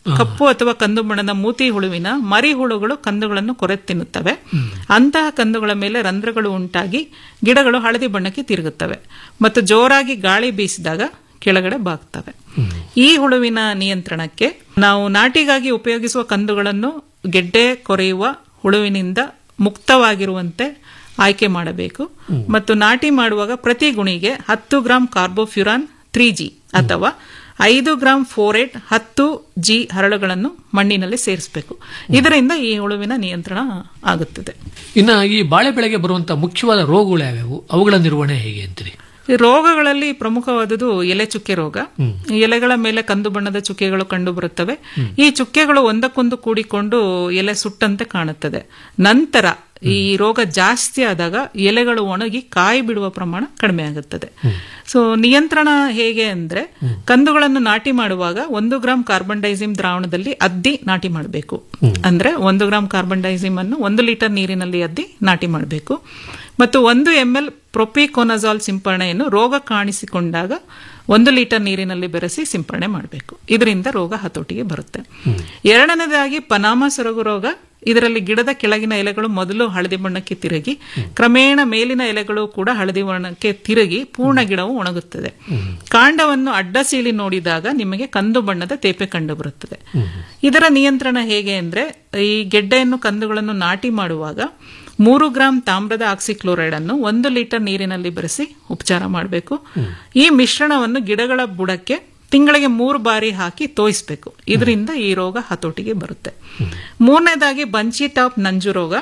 ಕಪ್ಪು ಅಥವಾ ಕಂದು ಬಣ್ಣದ ಮೂತಿ ಹುಳುವಿನ ಮರಿ ಹುಳುಗಳು ಕಂದುಗಳನ್ನು ಕೊರೆದು ತಿನ್ನುತ್ತವೆ ಅಂತಹ ಕಂದುಗಳ ಮೇಲೆ ರಂಧ್ರಗಳು ಉಂಟಾಗಿ ಗಿಡಗಳು ಹಳದಿ ಬಣ್ಣಕ್ಕೆ ತಿರುಗುತ್ತವೆ ಮತ್ತು ಜೋರಾಗಿ ಗಾಳಿ ಬೀಸಿದಾಗ ಕೆಳಗಡೆ ಬಾಗ್ತವೆ ಈ ಹುಳುವಿನ ನಿಯಂತ್ರಣಕ್ಕೆ ನಾವು ನಾಟಿಗಾಗಿ ಉಪಯೋಗಿಸುವ ಕಂದುಗಳನ್ನು ಗೆಡ್ಡೆ ಕೊರೆಯುವ ಹುಳುವಿನಿಂದ ಮುಕ್ತವಾಗಿರುವಂತೆ ಆಯ್ಕೆ ಮಾಡಬೇಕು ಮತ್ತು ನಾಟಿ ಮಾಡುವಾಗ ಪ್ರತಿ ಗುಣಿಗೆ ಹತ್ತು ಗ್ರಾಂ ಕಾರ್ಬೋಫ್ಯುರಾನ್ ತ್ರೀ ಜಿ ಅಥವಾ ಐದು ಗ್ರಾಂ ಫೋರೇಟ್ ಹತ್ತು ಜಿ ಹರಳುಗಳನ್ನು ಮಣ್ಣಿನಲ್ಲಿ ಸೇರಿಸಬೇಕು ಇದರಿಂದ ಈ ಹುಳುವಿನ ನಿಯಂತ್ರಣ ಆಗುತ್ತದೆ ಇನ್ನ ಈ ಬಾಳೆ ಬೆಳೆಗೆ ಬರುವಂತ ಮುಖ್ಯವಾದ ರೋಗಗಳು ಯಾವ್ಯಾವು ಅವುಗಳ ನಿರ್ವಹಣೆ ಹೇಗೆ ಅಂತೀರಿ ಈ ರೋಗಗಳಲ್ಲಿ ಪ್ರಮುಖವಾದುದು ಎಲೆ ಚುಕ್ಕೆ ರೋಗ ಈ ಎಲೆಗಳ ಮೇಲೆ ಕಂದು ಬಣ್ಣದ ಚುಕ್ಕೆಗಳು ಕಂಡು ಬರುತ್ತವೆ ಈ ಚುಕ್ಕೆಗಳು ಒಂದಕ್ಕೊಂದು ಕೂಡಿಕೊಂಡು ಎಲೆ ಸುಟ್ಟಂತೆ ಕಾಣುತ್ತದೆ ನಂತರ ಈ ರೋಗ ಜಾಸ್ತಿ ಆದಾಗ ಎಲೆಗಳು ಒಣಗಿ ಕಾಯಿ ಬಿಡುವ ಪ್ರಮಾಣ ಕಡಿಮೆ ಆಗುತ್ತದೆ ಸೊ ನಿಯಂತ್ರಣ ಹೇಗೆ ಅಂದ್ರೆ ಕಂದುಗಳನ್ನು ನಾಟಿ ಮಾಡುವಾಗ ಒಂದು ಗ್ರಾಂ ಕಾರ್ಬನ್ ಡೈಸಿಮ್ ದ್ರಾವಣದಲ್ಲಿ ಅದ್ದಿ ನಾಟಿ ಮಾಡಬೇಕು ಅಂದ್ರೆ ಒಂದು ಗ್ರಾಂ ಕಾರ್ಬನ್ ಡೈಸಿಮ್ ಅನ್ನು ಒಂದು ಲೀಟರ್ ನೀರಿನಲ್ಲಿ ಅದ್ದಿ ನಾಟಿ ಮಾಡಬೇಕು ಮತ್ತು ಒಂದು ಎಂ ಎಲ್ ಪ್ರೊಪಿಕೋನಜಾಲ್ ಸಿಂಪರಣೆಯನ್ನು ರೋಗ ಕಾಣಿಸಿಕೊಂಡಾಗ ಒಂದು ಲೀಟರ್ ನೀರಿನಲ್ಲಿ ಬೆರೆಸಿ ಸಿಂಪರಣೆ ಮಾಡಬೇಕು ಇದರಿಂದ ರೋಗ ಹತೋಟಿಗೆ ಬರುತ್ತೆ ಎರಡನೇದಾಗಿ ಪನಾಮ ಸೊರಗು ರೋಗ ಇದರಲ್ಲಿ ಗಿಡದ ಕೆಳಗಿನ ಎಲೆಗಳು ಮೊದಲು ಹಳದಿ ಬಣ್ಣಕ್ಕೆ ತಿರುಗಿ ಕ್ರಮೇಣ ಮೇಲಿನ ಎಲೆಗಳು ಕೂಡ ಹಳದಿ ಬಣ್ಣಕ್ಕೆ ತಿರುಗಿ ಪೂರ್ಣ ಗಿಡವು ಒಣಗುತ್ತದೆ ಕಾಂಡವನ್ನು ಅಡ್ಡ ಸೀಳಿ ನೋಡಿದಾಗ ನಿಮಗೆ ಕಂದು ಬಣ್ಣದ ತೇಪೆ ಕಂಡು ಬರುತ್ತದೆ ಇದರ ನಿಯಂತ್ರಣ ಹೇಗೆ ಅಂದ್ರೆ ಈ ಗೆಡ್ಡೆಯನ್ನು ಕಂದುಗಳನ್ನು ನಾಟಿ ಮಾಡುವಾಗ ಮೂರು ಗ್ರಾಂ ತಾಮ್ರದ ಆಕ್ಸಿಕ್ಲೋರೈಡ್ ಅನ್ನು ಒಂದು ಲೀಟರ್ ನೀರಿನಲ್ಲಿ ಬೆರೆಸಿ ಉಪಚಾರ ಮಾಡಬೇಕು ಈ ಮಿಶ್ರಣವನ್ನು ಗಿಡಗಳ ಬುಡಕ್ಕೆ ತಿಂಗಳಿಗೆ ಮೂರು ಬಾರಿ ಹಾಕಿ ತೋಯಿಸ್ಬೇಕು ಇದರಿಂದ ಈ ರೋಗ ಹತೋಟಿಗೆ ಬರುತ್ತೆ ಮೂರನೇದಾಗಿ ಬಂಚಿ ಟಾಪ್ ನಂಜು ರೋಗ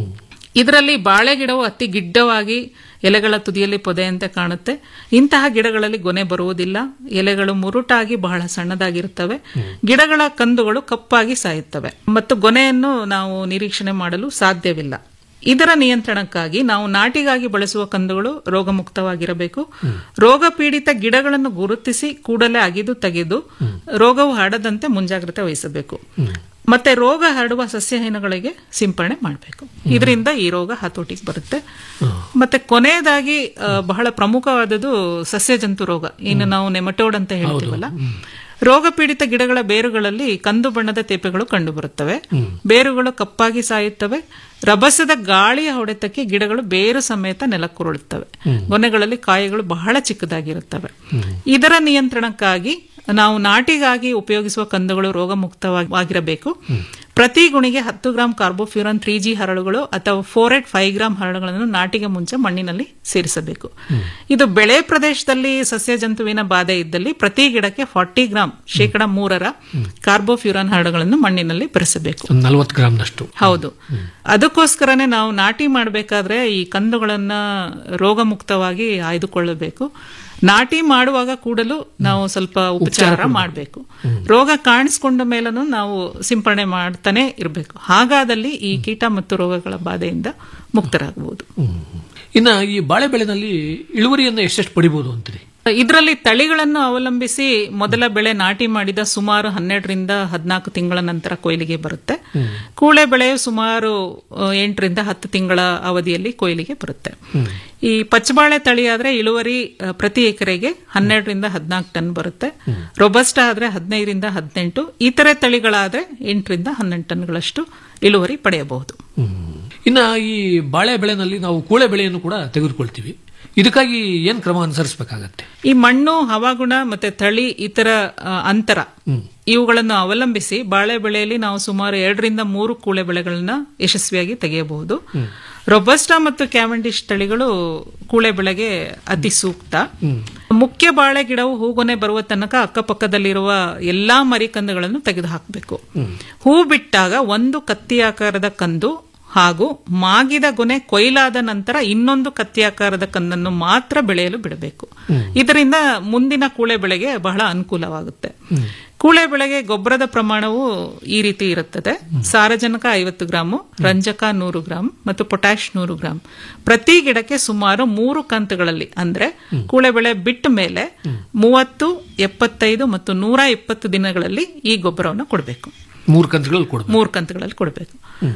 ಇದರಲ್ಲಿ ಬಾಳೆ ಗಿಡವು ಅತಿ ಗಿಡ್ಡವಾಗಿ ಎಲೆಗಳ ತುದಿಯಲ್ಲಿ ಪೊದೆಯಂತೆ ಕಾಣುತ್ತೆ ಇಂತಹ ಗಿಡಗಳಲ್ಲಿ ಗೊನೆ ಬರುವುದಿಲ್ಲ ಎಲೆಗಳು ಮುರುಟಾಗಿ ಬಹಳ ಸಣ್ಣದಾಗಿರುತ್ತವೆ ಗಿಡಗಳ ಕಂದುಗಳು ಕಪ್ಪಾಗಿ ಸಾಯುತ್ತವೆ ಮತ್ತು ಗೊನೆಯನ್ನು ನಾವು ನಿರೀಕ್ಷಣೆ ಮಾಡಲು ಸಾಧ್ಯವಿಲ್ಲ ಇದರ ನಿಯಂತ್ರಣಕ್ಕಾಗಿ ನಾವು ನಾಟಿಗಾಗಿ ಬಳಸುವ ಕಂದುಗಳು ರೋಗಮುಕ್ತವಾಗಿರಬೇಕು ರೋಗ ಪೀಡಿತ ಗಿಡಗಳನ್ನು ಗುರುತಿಸಿ ಕೂಡಲೇ ಅಗಿದು ತೆಗೆದು ರೋಗವು ಹರಡದಂತೆ ಮುಂಜಾಗ್ರತೆ ವಹಿಸಬೇಕು ಮತ್ತೆ ರೋಗ ಹರಡುವ ಸಸ್ಯಹೀನಗಳಿಗೆ ಸಿಂಪರಣೆ ಮಾಡಬೇಕು ಇದರಿಂದ ಈ ರೋಗ ಹತೋಟಿಗೆ ಬರುತ್ತೆ ಮತ್ತೆ ಕೊನೆಯದಾಗಿ ಆ, ಬಹಳ ಪ್ರಮುಖವಾದದ್ದು ಸಸ್ಯ ಜಂತು ರೋಗ ಇನ್ನು ನಾವು ನೆಮಟೋಡ್ ಅಂತ ಹೇಳ್ತೀವಲ್ಲ ರೋಗ ಪೀಡಿತ ಗಿಡಗಳ ಬೇರುಗಳಲ್ಲಿ ಕಂದು ಬಣ್ಣದ ತೇಪೆಗಳು ಕಂಡುಬರುತ್ತವೆ ಬೇರುಗಳು ಕಪ್ಪಾಗಿ ಸಾಯುತ್ತವೆ ರಭಸದ ಗಾಳಿಯ ಹೊಡೆತಕ್ಕೆ ಗಿಡಗಳು ಬೇರು ಸಮೇತ ನೆಲಕ್ಕುರುಳುತ್ತವೆ ಗೊನೆಗಳಲ್ಲಿ ಕಾಯಿಗಳು ಬಹಳ ಚಿಕ್ಕದಾಗಿರುತ್ತವೆ ಇದರ ನಿಯಂತ್ರಣಕ್ಕಾಗಿ ನಾವು ನಾಟಿಗಾಗಿ ಉಪಯೋಗಿಸುವ ಕಂದುಗಳು ರೋಗ ಮುಕ್ತವಾಗಿರಬೇಕು ಪ್ರತಿ ಗುಣಿಗೆ ಹತ್ತು ಗ್ರಾಂ ಕಾರ್ಬೋಫ್ಯೂರನ್ ತ್ರೀ ಜಿ ಹರಳುಗಳು ಅಥವಾ ಫೋರೆಟ್ ಫೈವ್ ಗ್ರಾಂ ಹರಳುಗಳನ್ನು ನಾಟಿಗೆ ಮುಂಚೆ ಮಣ್ಣಿನಲ್ಲಿ ಸೇರಿಸಬೇಕು ಇದು ಬೆಳೆ ಪ್ರದೇಶದಲ್ಲಿ ಸಸ್ಯ ಜಂತುವಿನ ಬಾಧೆ ಇದ್ದಲ್ಲಿ ಪ್ರತಿ ಗಿಡಕ್ಕೆ ಫಾರ್ಟಿ ಗ್ರಾಂ ಶೇಕಡ ಮೂರರ ಕಾರ್ಬೋಫ್ಯೂರನ್ ಹರಳುಗಳನ್ನು ಮಣ್ಣಿನಲ್ಲಿ ಬೆರೆಸಬೇಕು ಒಂದು ನಲವತ್ತು ಗ್ರಾಮ್ನಷ್ಟು ಹೌದು ಅದಕ್ಕೋಸ್ಕರನೇ ನಾವು ನಾಟಿ ಮಾಡಬೇಕಾದ್ರೆ ಈ ಕಂದುಗಳನ್ನ ರೋಗ ಮುಕ್ತವಾಗಿ ಆಯ್ದುಕೊಳ್ಳಬೇಕು ನಾಟಿ ಮಾಡುವಾಗ ಕೂಡಲು ನಾವು ಸ್ವಲ್ಪ ಉಪಚಾರ ಮಾಡಬೇಕು ರೋಗ ಕಾಣಿಸ್ಕೊಂಡ ಮೇಲೂ ನಾವು ಸಿಂಪರಣೆ ಮಾಡ್ತಾನೆ ಇರಬೇಕು ಹಾಗಾದಲ್ಲಿ ಈ ಕೀಟ ಮತ್ತು ರೋಗಗಳ ಬಾಧೆಯಿಂದ ಮುಕ್ತರಾಗಬಹುದು ಇನ್ನ ಈ ಬಾಳೆ ಬೆಳೆನಲ್ಲಿ ಇಳುವರಿಯನ್ನು ಎಷ್ಟೆಷ್ಟು ಪಡಿಬಹುದು ಅಂತೀರಿ ಇದರಲ್ಲಿ ತಳಿಗಳನ್ನು ಅವಲಂಬಿಸಿ ಮೊದಲ ಬೆಳೆ ನಾಟಿ ಮಾಡಿದ ಸುಮಾರು ಹನ್ನೆರಡರಿಂದ ಹದಿನಾಲ್ಕು ತಿಂಗಳ ನಂತರ ಕೊಯ್ಲಿಗೆ ಬರುತ್ತೆ ಕೂಳೆ ಬೆಳೆಯು ಸುಮಾರು ಆ, ಎಂಟರಿಂದ ಹತ್ತು ತಿಂಗಳ ಅವಧಿಯಲ್ಲಿ ಕೊಯ್ಲಿಗೆ ಬರುತ್ತೆ ಈ ಪಚ್ಚಬಾಳೆ ತಳಿ ಆದ್ರೆ ಇಳುವರಿ ಆ, ಪ್ರತಿ ಎಕರೆಗೆ ಹನ್ನೆರಡರಿಂದ ಹದಿನಾಲ್ಕು ಟನ್ ಬರುತ್ತೆ ರೊಬಸ್ಟಾ ಆದ್ರೆ ಹದಿನೈದರಿಂದ ಹದಿನೆಂಟು ಇತರೆ ತಳಿಗಳಾದ್ರೆ ಎಂಟರಿಂದ ಹನ್ನೊಂದು ಟನ್ಗಳಷ್ಟು ಇಳುವರಿ ಪಡೆಯಬಹುದು ಇನ್ನ ಈ ಬಾಳೆ ಬೆಳೆನಲ್ಲಿ ನಾವು ಕೂಳೆ ಬೆಳೆಯನ್ನು ಕೂಡ ತೆಗೆದುಕೊಳ್ತೀವಿ ಇದಕ್ಕಾಗಿ ಏನ್ ಕ್ರಮ ಅನುಸರಿಸಬೇಕಾಗತ್ತೆ ಈ ಮಣ್ಣು ಹವಾಗುಣ ಮತ್ತೆ ತಳಿ ಇತರ ಆ, ಅಂತರ ಇವುಗಳನ್ನು ಅವಲಂಬಿಸಿ ಬಾಳೆ ಬೆಳೆಯಲ್ಲಿ ನಾವು ಸುಮಾರು ಎರಡರಿಂದ ಮೂರು ಕೂಳೆ ಬೆಳೆಗಳನ್ನ ಯಶಸ್ವಿಯಾಗಿ ತೆಗೆಯಬಹುದು ರೊಬಸ್ಟಾ ಮತ್ತು ಕ್ಯಾವೆಂಡಿಶ್ ತಳಿಗಳು ಕೂಳೆ ಬೆಳೆಗೆ ಅತಿ ಸೂಕ್ತ ಮುಖ್ಯ ಬಾಳೆ ಗಿಡವು ಹೂಗೊನೆ ಬರುವ ತನಕ ಅಕ್ಕಪಕ್ಕದಲ್ಲಿರುವ ಎಲ್ಲಾ ಮರಿಕಂದುಗಳನ್ನು ತೆಗೆದು ಹಾಕಬೇಕು ಹೂ ಬಿಟ್ಟಾಗ ಒಂದು ಕತ್ತಿ ಆಕಾರದ ಕಂದು ಹಾಗೂ ಮಾಗಿದ ಗೊನೆ ಕೊಯ್ಲಾದ ನಂತರ ಇನ್ನೊಂದು ಕತ್ತಿ ಆಕಾರದ ಕಂದನ್ನು ಮಾತ್ರ ಬೆಳೆಯಲು ಬಿಡಬೇಕು ಇದರಿಂದ ಮುಂದಿನ ಕೂಳೆ ಬೆಳೆಗೆ ಬಹಳ ಅನುಕೂಲವಾಗುತ್ತೆ ಕೂಳೆ ಬೆಳೆಗೆ ಗೊಬ್ಬರದ ಪ್ರಮಾಣವು ಈ ರೀತಿ ಇರುತ್ತದೆ ಸಾರಜನಕ ಐವತ್ತು ಗ್ರಾಮು ರಂಜಕ ನೂರು ಗ್ರಾಂ ಮತ್ತು ಪೊಟ್ಯಾಶ್ ನೂರು ಗ್ರಾಂ ಪ್ರತಿ ಗಿಡಕ್ಕೆ ಸುಮಾರು ಮೂರು ಕಂತುಗಳಲ್ಲಿ ಅಂದ್ರೆ ಕೂಳೆ ಬೆಳೆ ಬಿಟ್ಟ ಮೇಲೆ ಮೂವತ್ತು ಎಪ್ಪತ್ತೈದು ಮತ್ತು ನೂರ ಇಪ್ಪತ್ತು ದಿನಗಳಲ್ಲಿ ಈ ಗೊಬ್ಬರವನ್ನು ಕೊಡಬೇಕು ಮೂರು ಕಂತುಗಳಲ್ಲಿ ಕೊಡ್ಬೇಕು ಮೂರು ಕಂತುಗಳಲ್ಲಿ ಕೊಡಬೇಕು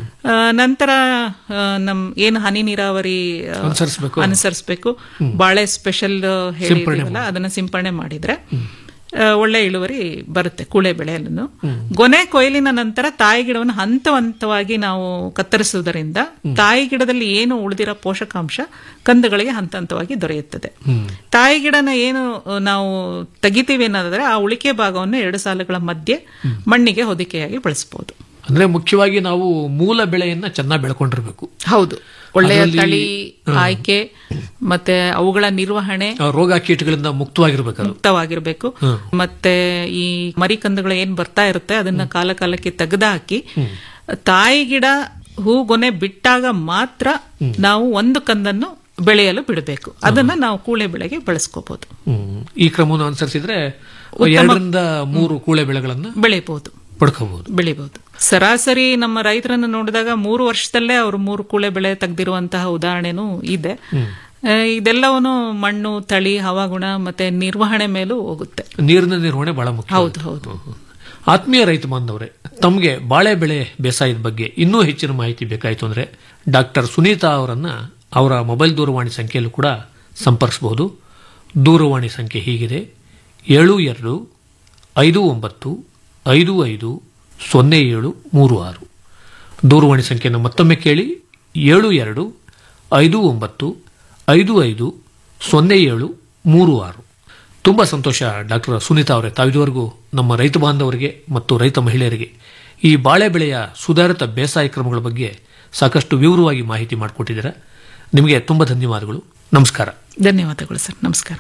ನಂತರ ಆ, ನಮ್ ಏನು ಹನಿ ನೀರಾವರಿ ಆ, ಅನುಸರಿಸ್ಬೇಕು. ಅನುಸರಿಸ್ಬೇಕು ಬಾಳೆ ಸ್ಪೆಷಲ್ ಹೇಳಿದೀವಲ್ಲ ಅದನ್ನ ಸಿಂಪರಣೆ ಮಾಡಿದ್ರೆ ಆ, ಒಳ್ಳೆ ಇಳುವರಿ ಬರುತ್ತೆ ಕೂಳೆ ಬೆಳೆಯಲ್ಲೂ ಗೊನೆ ಕೊಯ್ಲಿನ ನಂತರ ತಾಯಿ ಗಿಡವನ್ನು ಹಂತ ಹಂತವಾಗಿ ನಾವು ಕತ್ತರಿಸುವುದರಿಂದ ತಾಯಿ ಗಿಡದಲ್ಲಿ ಏನು ಉಳಿದಿರೋ ಪೋಷಕಾಂಶ ಕಂದುಗಳಿಗೆ ಹಂತ ಹಂತವಾಗಿ ದೊರೆಯುತ್ತದೆ ತಾಯಿ ಗಿಡನ ಏನು ಆ, ನಾವು ತೆಗಿತೀವಿ ಅನ್ನೋದಾದ್ರೆ ಆ ಉಳಿಕೆ ಭಾಗವನ್ನು ಎರಡು ಸಾಲುಗಳ ಮಧ್ಯೆ ಮಣ್ಣಿಗೆ ಹೊದಿಕೆಯಾಗಿ ಬಳಸಬಹುದು ಅಂದ್ರೆ ಮುಖ್ಯವಾಗಿ ನಾವು ಮೂಲ ಬೆಳೆಯನ್ನ ಚೆನ್ನಾಗಿ ಬೆಳ್ಕೊಂಡಿರ್ಬೇಕು ಹೌದು ಒಳ್ಳೆಯ ಅದ್ರಲ್ಲಿ- ತಳಿ ಹ್ಮ್. ಆಯ್ಕೆ ಮತ್ತೆ ಅವುಗಳ ನಿರ್ವಹಣೆ ಆ ರೋಗ ಕೀಟಗಳಿಂದ ಮುಕ್ತವಾಗಿರ್ಬೇಕು ಅದು ಮುಕ್ತವಾಗಿರ್ಬೇಕು ಹ್ಮ್. ಮತ್ತೆ ಈ ಮರಿ ಕಂದುಗಳು ಏನ್ ಬರ್ತಾ ಇರುತ್ತೆ ಅದನ್ನ ಕಾಲ ಕಾಲಕ್ಕೆ ತೆಗೆದು ಹಾಕಿ ತಾಯಿ ಗಿಡ ಹೂಗೊನೆ ಬಿಟ್ಟಾಗ ಮಾತ್ರ ನಾವು ಒಂದು ಕಂದನ್ನು ಬೆಳೆಯಲು ಬಿಡಬೇಕು ಅದನ್ನ ನಾವು ಕೂಳೆ ಬೆಳೆಗೆ ಬಳಸ್ಕೋಬಹುದು ಹ್ಮ್. ಈ ಕ್ರಮವನ್ನು ಅನುಸರಿಸಿದ್ರೆ ಉತ್ತಮ- ಎರಡರಿಂದ ಮೂರು ಕೂಳೆ ಬೆಳೆಗಳನ್ನ ಬೆಳೆಯಬಹುದು ಪಡ್ಕೋಬಹುದು ಬೆಳಿಬಹುದು ಸರಾಸರಿ ನಮ್ಮ ರೈತರನ್ನು ನೋಡಿದಾಗ ಮೂರು ವರ್ಷದಲ್ಲೇ ಅವರು ಮೂರು ಕೂಳೆ ಬೆಳೆ ತೆಗೆದಿರುವಂತಹ ಉದಾಹರಣೆನೂ ಇದೆ ಆ, ಇದೆಲ್ಲವನ್ನು ಮಣ್ಣು ತಳಿ ಹವಾಗುಣ ಮತ್ತೆ ನಿರ್ವಹಣೆ ಮೇಲೂ ಹೋಗುತ್ತೆ ನೀರಿನ ನಿರ್ವಹಣೆ ಬಹಳ ಮುಖ್ಯ ಹೌದು ಹೌದು ಆತ್ಮೀಯ ರೈತ ಬಾಂಧವರೇ ತಮಗೆ ಬಾಳೆ ಬೆಳೆ ಬೇಸಾಯದ ಬಗ್ಗೆ ಇನ್ನೂ ಹೆಚ್ಚಿನ ಮಾಹಿತಿ ಬೇಕಾಯಿತು ಅಂದ್ರೆ ಡಾಕ್ಟರ್ ಸುನೀತಾ ಅವರನ್ನ ಅವರ ಮೊಬೈಲ್ ದೂರವಾಣಿ ಸಂಖ್ಯೆಯಲ್ಲೂ ಕೂಡ ಸಂಪರ್ಕಿಸಬಹುದು ದೂರವಾಣಿ ಸಂಖ್ಯೆ ಹೀಗಿದೆ ಏಳು ಎರಡು ಐದು ಒಂಬತ್ತು ಐದು ಐದು ಸೊನ್ನೆ ಏಳು ಮೂರು ಆರು ದೂರವಾಣಿ ಸಂಖ್ಯೆಯನ್ನು ಮತ್ತೊಮ್ಮೆ ಕೇಳಿ ಏಳು ಎರಡು ಐದು ಒಂಬತ್ತು ಐದು ಐದು ಸೊನ್ನೆ ಏಳು ಮೂರು ಆರು ತುಂಬ ಸಂತೋಷ ಡಾಕ್ಟರ್ ಸುನೀತಾ ಅವರೇ ತಾವಿದುವರೆಗೂ ನಮ್ಮ ರೈತ ಬಾಂಧವರಿಗೆ ಮತ್ತು ರೈತ ಮಹಿಳೆಯರಿಗೆ ಈ ಬಾಳೆ ಬೆಳೆಯ ಸುಧಾರಿತ ಬೇಸಾಯ ಕ್ರಮಗಳ ಬಗ್ಗೆ ಸಾಕಷ್ಟು ವಿವರವಾಗಿ ಮಾಹಿತಿ ಮಾಡಿಕೊಟ್ಟಿದ್ದೀರಾ ನಿಮಗೆ ತುಂಬ ಧನ್ಯವಾದಗಳು ನಮಸ್ಕಾರ ಧನ್ಯವಾದಗಳು ಸರ್ ನಮಸ್ಕಾರ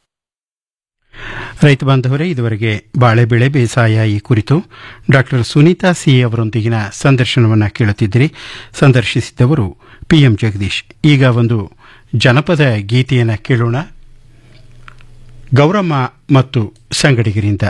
ರೈತ ಬಾಂಧವರೇ ಇದುವರೆಗೆ ಬಾಳೆ ಬೆಳೆ ಬೇಸಾಯ ಈ ಕುರಿತು ಡಾಕ್ಟರ್ ಸುನೀತಾ ಸಿ ಅವರೊಂದಿಗಿನ ಸಂದರ್ಶನವನ್ನು ಕೇಳುತ್ತಿದ್ದಿರಿ ಸಂದರ್ಶಿಸಿದ್ದವರು ಪಿಎಂ ಜಗದೀಶ್ ಈಗ ಒಂದು ಜನಪದ ಗೀತೆಯನ್ನು ಕೇಳೋಣ ಗೌರಮ್ಮ ಮತ್ತು ಸಂಗಡಿಗರಿಂದ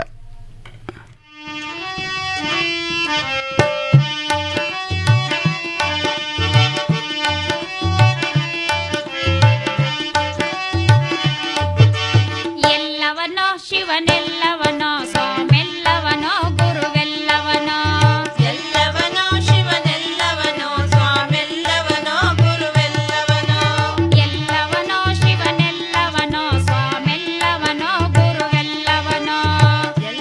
ಎಲ್ಲವನೋ ಶಿವನೆಲ್ಲವನೋ ಸ್ವಾಮೆಲ್ಲವನೋ ಗುರುವೆಲ್ಲವನೋ ಎಲ್ಲವನೋ ಶಿವನೆಲ್ಲವನೋ ಸ್ವಾಮೆಲ್ಲವನೋ ಗುರುವೆಲ್ಲವನೋ ಎಲ್ಲವನೋ ಶಿವನೆಲ್ಲವನೋ ಸ್ವಾಮೆಲ್ಲವನೋ ಗುರುವೆಲ್ಲವನೋ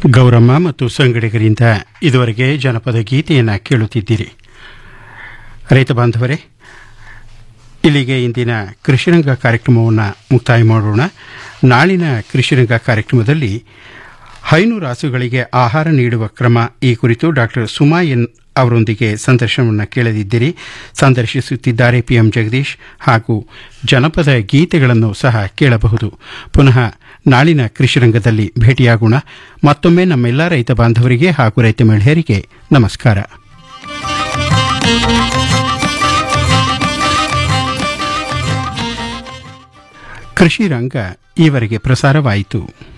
ಗೌರಮ್ಮ ಮತ್ತು ಸಂಗಡಿಗರಿಂದ ಇದುವರೆಗೆ ಜನಪದ ಗೀತೆಯನ್ನು ಕೇಳುತ್ತಿದ್ದೀರಿ ರೈತ ಬಾಂಧವರೇ ಇಲ್ಲಿಗೆ ಇಂದಿನ ಕೃಷಿರಂಗ ಕಾರ್ಯಕ್ರಮವನ್ನು ಮುಕ್ತಾಯ ಮಾಡೋಣ ನಾಳಿನ ಕೃಷಿರಂಗ ಕಾರ್ಯಕ್ರಮದಲ್ಲಿ ಹೈನು ರಾಸುಗಳಿಗೆ ಆಹಾರ ನೀಡುವ ಕ್ರಮ ಈ ಕುರಿತು ಡಾಕ್ಟರ್ ಸುಮಾ ಎನ್ ಅವರೊಂದಿಗೆ ಸಂದರ್ಶನವನ್ನು ಕೇಳದಿದ್ದೀರಿ ಸಂದರ್ಶಿಸುತ್ತಿದ್ದಾರೆ ಪಿಎಂ ಜಗದೀಶ್ ಹಾಗೂ ಜನಪದ ಗೀತೆಗಳನ್ನು ಸಹ ಕೇಳಬಹುದು ಪುನಃ ನಾಳಿನ ಕೃಷಿರಂಗದಲ್ಲಿ ಭೇಟಿಯಾಗೋಣ ಮತ್ತೊಮ್ಮೆ ನಮ್ಮೆಲ್ಲ ರೈತ ಬಾಂಧವರಿಗೆ ಹಾಗೂ ರೈತ ಮಹಿಳೆಯರಿಗೆ ನಮಸ್ಕಾರ ಕೃಷಿ ರಂಗ ಈವರೆಗೆ ಪ್ರಸಾರವಾಯಿತು